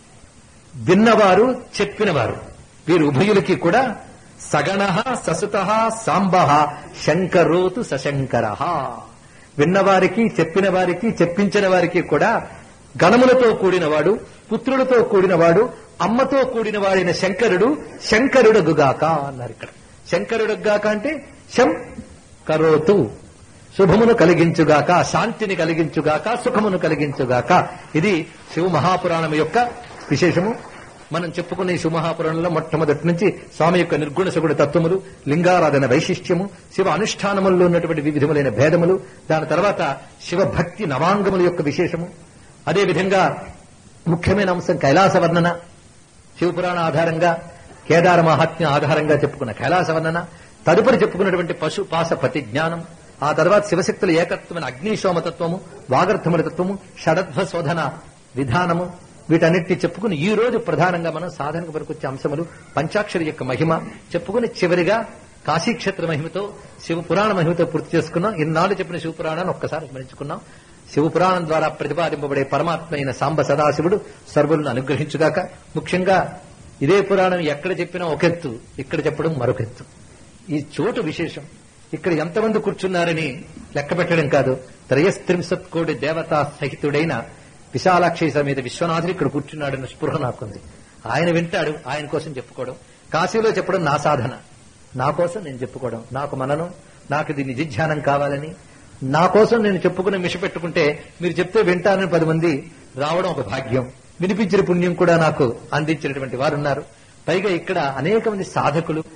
విన్నవారు చెప్పినవారు వీరు ఉభయులకి కూడా సగణ ససుత సాంబ శంకరోతు సశంకర విన్నవారికి చెప్పిన వారికి చెప్పించిన వారికి కూడా గణములతో కూడినవాడు పుత్రులతో కూడినవాడు అమ్మతో కూడిన వాడైన శంకరుడు శంకరుడగుగాక అన్నారు ఇక్కడ శంకరుడగుగాక అంటే శం కరోతు శుభమును కలిగించుగాక శాంతిని కలిగించుగాక సుఖమును కలిగించుగాక ఇది శివ మహాపురాణం యొక్క విశేషము మనం చెప్పుకున్న ఈ శివమహాపురాణంలో మొట్టమొదటి నుంచి స్వామి యొక్క నిర్గుణ సగుణ తత్వములు లింగారాధన వైశిష్ట్యము శివ అనుష్ఠానముల్లో ఉన్నటువంటి వివిధములైన భేదములు దాని తర్వాత శివ భక్తి నవాంగముల యొక్క విశేషము అదేవిధంగా ముఖ్యమైన అంశం కైలాస వర్ణన శివపురాణ ఆధారంగా కేదార మహాత్మ్య ఆధారంగా చెప్పుకున్న కైలాస వర్ణన తదుపరి చెప్పుకున్నటువంటి పశు పాస పతి జ్ఞానం ఆ తర్వాత శివశక్తుల ఏకత్వమైన అగ్నిశోమతత్వము వాగర్థముల తత్వము షడధ్వ శోధన విధానము వీటన్నిటిని చెప్పుకుని ఈ రోజు ప్రధానంగా మనం సాధనకు వరకొచ్చే అంశములు పంచాక్షరి యొక్క మహిమ చెప్పుకుని చివరిగా కాశీక్షేత్ర మహిమతో శివ పురాణ మహిమతో పూర్తి చేసుకున్నాం ఇన్నాళ్ళు చెప్పిన శివపురాణాన్ని ఒక్కసారి స్మరించుకున్నాం శివపురాణం ద్వారా ప్రతిపాదింపబడే పరమాత్మ అయిన సాంబ సదాశివుడు సర్వులను అనుగ్రహించుగాక ముఖ్యంగా ఇదే పురాణం ఎక్కడ చెప్పినా ఒకెత్తు ఇక్కడ చెప్పడం మరొకెత్తు ఈ చోటు విశేషం ఇక్కడ ఎంతమంది కూర్చున్నారని లెక్క పెట్టడం కాదు త్రయస్త్రింశత్ కోటి దేవతా సహితుడైన విశాలాక్షి సమేత విశ్వనాథుడు ఇక్కడ కూర్చున్నాడన్న స్పృహ నాకుంది ఆయన వింటాడు ఆయన కోసం చెప్పుకోవడం కాశీలో చెప్పడం నా సాధన నా కోసం నేను చెప్పుకోవడం నాకు మననం నాకు ఇది నిధిధ్యానం కావాలని నా కోసం నేను చెప్పుకుని మిష పెట్టుకుంటే మీరు చెప్తే వింటానని పది మంది రావడం ఒక భాగ్యం వినిపించిన పుణ్యం కూడా నాకు అందించినటువంటి వారు ఉన్నారు పైగా ఇక్కడ అనేక మంది సాధకులు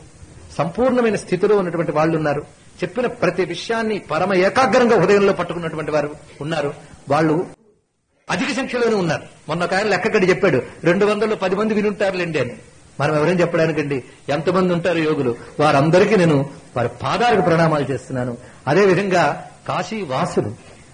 సంపూర్ణమైన స్థితిలో ఉన్నటువంటి వాళ్ళు ఉన్నారు చెప్పిన ప్రతి విషయాన్ని పరమ ఏకాగ్రంగా హృదయంలో పట్టుకున్నటువంటి వారు ఉన్నారు వాళ్ళు అధిక సంఖ్యలోనే ఉన్నారు మొన్న ఒక ఆయన లెక్కగడి చెప్పాడు రెండు వందలు పది మంది వినుంటారులేండి అని మనం ఎవరేం చెప్పడానికండి ఎంతమంది ఉంటారు యోగులు వారందరికీ నేను వారి పాదాలకు ప్రణామాలు చేస్తున్నాను అదే విధంగా కాశీ వాసులు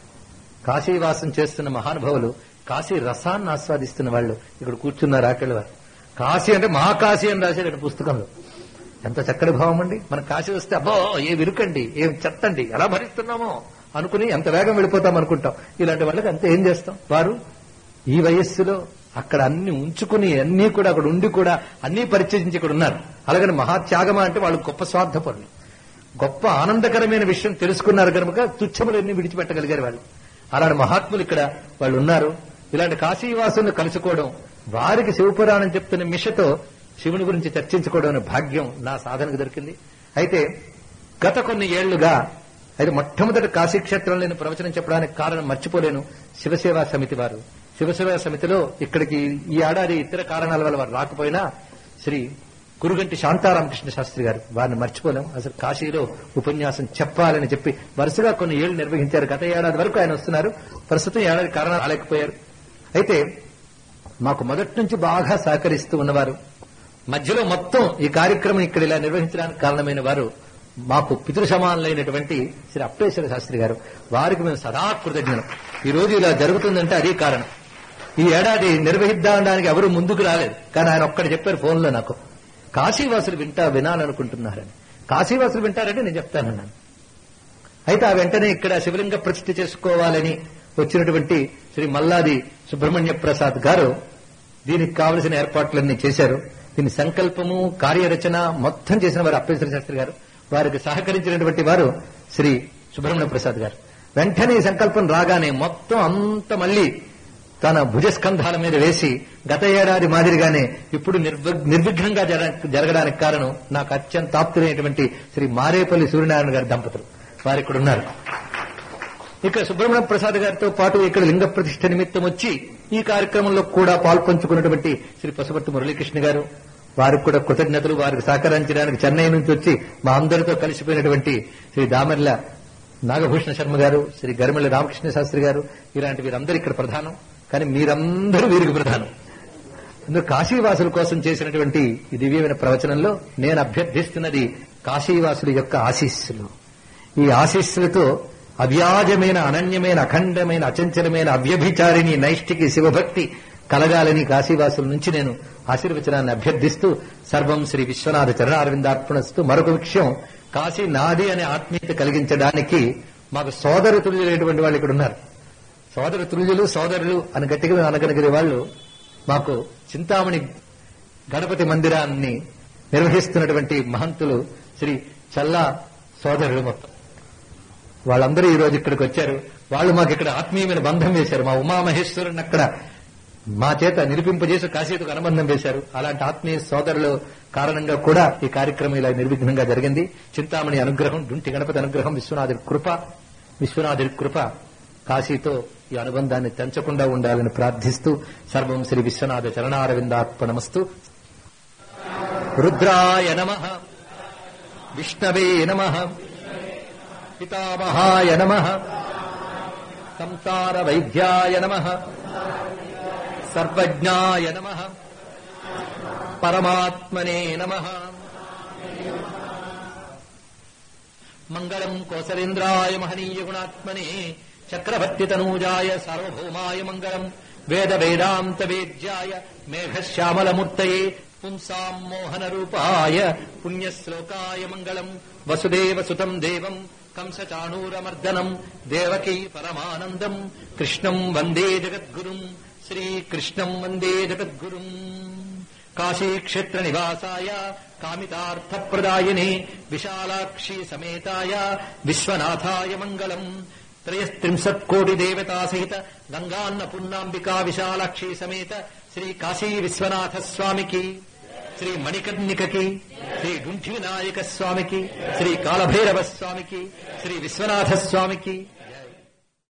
కాశీవాసం చేస్తున్న మహానుభావులు కాశీ రసాన్ని ఆస్వాదిస్తున్న వాళ్ళు ఇక్కడ కూర్చున్నారు ఆకలి వారు కాశీ అంటే మహాకాశీ అని రాశాడు ఇక్కడ పుస్తకంలో ఎంత చక్కటి భావం అండి మన కాశీ వస్తే అబ్బో ఏ విరుకండి ఏం చెత్తండి ఎలా భరిస్తున్నామో అనుకుని ఎంత వేగం వెళ్ళిపోతాం అనుకుంటాం ఇలాంటి వాళ్ళకి అంతే ఏం చేస్తాం వారు ఈ వయస్సులో అక్కడ అన్ని ఉంచుకుని అన్ని కూడా అక్కడ ఉండి కూడా అన్ని పరిచయించి ఇక్కడ ఉన్నారు అలాగని మహాత్యాగమా అంటే వాళ్ళు గొప్ప స్వార్థపరులు గొప్ప ఆనందకరమైన విషయం తెలుసుకున్నారు కనుక తుచ్చములన్నీ విడిచిపెట్టగలిగారు వాళ్ళు అలాంటి మహాత్ములు ఇక్కడ వాళ్ళు ఉన్నారు ఇలాంటి కాశీవాసులను కలుసుకోవడం వారికి శివపురాణం చెప్తున్న మిషతో శివుని గురించి చర్చించుకోవడం అనే భాగ్యం నా సాధనకు దొరికింది అయితే గత కొన్ని ఏళ్లుగా అయితే మొట్టమొదటి కాశీక్షేత్రంలో నేను ప్రవచనం చెప్పడానికి కారణం మర్చిపోలేను శివసేవా సమితి వారు శివసేవా సమితిలో ఇక్కడికి ఈ ఏడాది ఇతర కారణాల వల్ల వారు రాకపోయినా శ్రీ కురుగంటి శాంతారామకృష్ణ శాస్త్రి గారు వారిని మర్చిపోలేం అసలు కాశీలో ఉపన్యాసం చెప్పాలని చెప్పి వరుసగా కొన్ని ఏళ్లు నిర్వహించారు గత ఏడాది వరకు ఆయన వస్తున్నారు ప్రస్తుతం ఏడాది కారణాలు రాలేకపోయారు అయితే మాకు మొదటి నుంచి బాగా సహకరిస్తూ ఉన్నవారు మధ్యలో మొత్తం ఈ కార్యక్రమం ఇక్కడ ఇలా నిర్వహించడానికి కారణమైన వారు మాకు పితృ సమానులైనటువంటి శ్రీ అప్పేశ్వర శాస్త్రి గారు వారికి మేము సదా కృతజ్ఞులం ఈ రోజు ఇలా జరుగుతుందంటే అదే కారణం ఈ ఏడాది నిర్వహిద్దానికి ఎవరు ముందుకు రాలేదు కానీ ఆయన ఒక్కటి చెప్పారు ఫోన్లో నాకు కాశీవాసులు వింటా వినాలనుకుంటున్నారని కాశీవాసులు వింటారంటే నేను చెప్తానన్నాను అయితే ఆ వెంటనే ఇక్కడ శివలింగ ప్రతిష్ఠ చేసుకోవాలని వచ్చినటువంటి శ్రీ మల్లాది సుబ్రహ్మణ్య ప్రసాద్ గారు దీనికి కావలసిన ఏర్పాట్లన్నీ చేశారు దీని సంకల్పము కార్యరచన మొత్తం చేసిన వారు అప్పేశ్వర శాస్త్రి గారు వారికి సహకరించినటువంటి వారు శ్రీ సుబ్రహ్మణ్య ప్రసాద్ గారు వెంటనే ఈ సంకల్పం రాగానే మొత్తం అంత మళ్ళీ తన భుజస్కంధాల మీద వేసి గత ఏడాది మాదిరిగానే ఇప్పుడు నిర్వ- నిర్విఘ్నంగా జర- జరగడానికి కారణం నాకు అత్యంత ఆప్తులైనటువంటి శ్రీ మారేపల్లి సూర్యనారాయణ గారి దంపతులు వారు ఇక్కడ ఉన్నారు ఇక్కడ సుబ్రహ్మణ్య ప్రసాద్ గారితో పాటు ఇక్కడ లింగ ప్రతిష్ఠ నిమిత్తం వచ్చి ఈ కార్యక్రమంలో కూడా పాల్పంచుకున్నటువంటి శ్రీ పశుపతి మురళీకృష్ణ గారు వారికి కూడా కృతజ్ఞతలు వారికి సహకరించడానికి చెన్నై నుంచి వచ్చి మా అందరితో కలిసిపోయినటువంటి శ్రీ దామర్ల నాగభూషణ శర్మ గారు శ్రీ గరిమెళ్ళ రామకృష్ణ శాస్త్రి గారు ఇలాంటి వీరందరూ ఇక్కడ ప్రధానం కానీ మీరందరూ వీరికి ప్రధానం అందులో కాశీవాసుల కోసం చేసినటువంటి ఈ దివ్యమైన ప్రవచనంలో నేను అభ్యర్థిస్తున్నది కాశీవాసుల యొక్క ఆశీస్సులు ఈ ఆశీస్సులతో అవ్యాజమైన అనన్యమైన అఖండమైన అచంచలమైన అవ్యభిచారిణి నైష్టికి శివభక్తి కలగాలని కాశీవాసుల నుంచి నేను ఆశీర్వచనాన్ని అభ్యర్థిస్తూ సర్వం శ్రీ విశ్వనాథ చరణారవిందార్పణస్తూ మరొక విషయం కాశీ నాది అనే ఆత్మీయత కలిగించడానికి మాకు సోదర తుల్యులైనటువంటి వాళ్ళు ఇక్కడ ఉన్నారు సోదర తుల్యులు సోదరులు అని గట్టిగా మేము అనగలిగే వాళ్ళు మాకు చింతామణి గణపతి మందిరాన్ని నిర్వహిస్తున్నటువంటి మహంతులు శ్రీ చల్లా సోదరులు మొత్తం వాళ్ళందరూ ఈ రోజు ఇక్కడికి వచ్చారు వాళ్ళు మాకు ఇక్కడ ఆత్మీయమైన బంధం వేశారు మా ఉమామహేశ్వరుని అక్కడ మా చేత నిరూపింపజేసి కాశీతకు అనుబంధం వేశారు అలాంటి ఆత్మీయ సోదరులు కారణంగా కూడా ఈ కార్యక్రమం ఇలా నిర్విఘ్నంగా జరిగింది చింతామణి అనుగ్రహం డుంటి గణపతి అనుగ్రహం విశ్వనాథుడి కృప విశ్వనాథుడి కృప కాశీతో ఈ అనుబంధాన్ని తెంచకుండా ఉండాలని ప్రార్థిస్తూ సర్వం శ్రీ విశ్వనాథ చరణారవిందార్పణమస్తు రుద్రాయ నమ విష్ణవే నమ పితామహాయ నమ సంసార వైద్యాయ నమ సర్వజ్ఞాయ నమ పరమాత్మనే నమ మంగళం కోసలేంద్రాయ మహనీయ గుణాత్మనే చక్రవర్తి తనూజాయ సార్వభౌమాయ మంగళం వేద వేదాంత వేద్యాయ మేఘశ్యామలమూర్తయే పుంసాం మోహన రూపాయ పుణ్యశ్లోకాయ మంగళం వసుదేవ సుతం దేవం కంసచాణూరమర్దనం దేవకీ పరమానందం కృష్ణం వందే జగద్గురుం శ్రీకృష్ణం వందే జగద్గురుం కాశీక్షేత్ర నివాసాయ కామితార్థప్రదాయినే విశాలాక్షి సమేతాయ విశ్వనాథాయ మంగళం త్రయస్త్రింశత్కోటి దేవతా సహిత గంగాన్న పున్నాంబికా విశాలాక్షి సమేత శ్రీ కాశీ విశ్వనాథ స్వామికి శ్రీ మణికర్ణికకి శ్రీ గుంఠి వినాయక స్వామికి శ్రీ కాలభైరవ స్వామికి శ్రీ విశ్వనాథ స్వామికి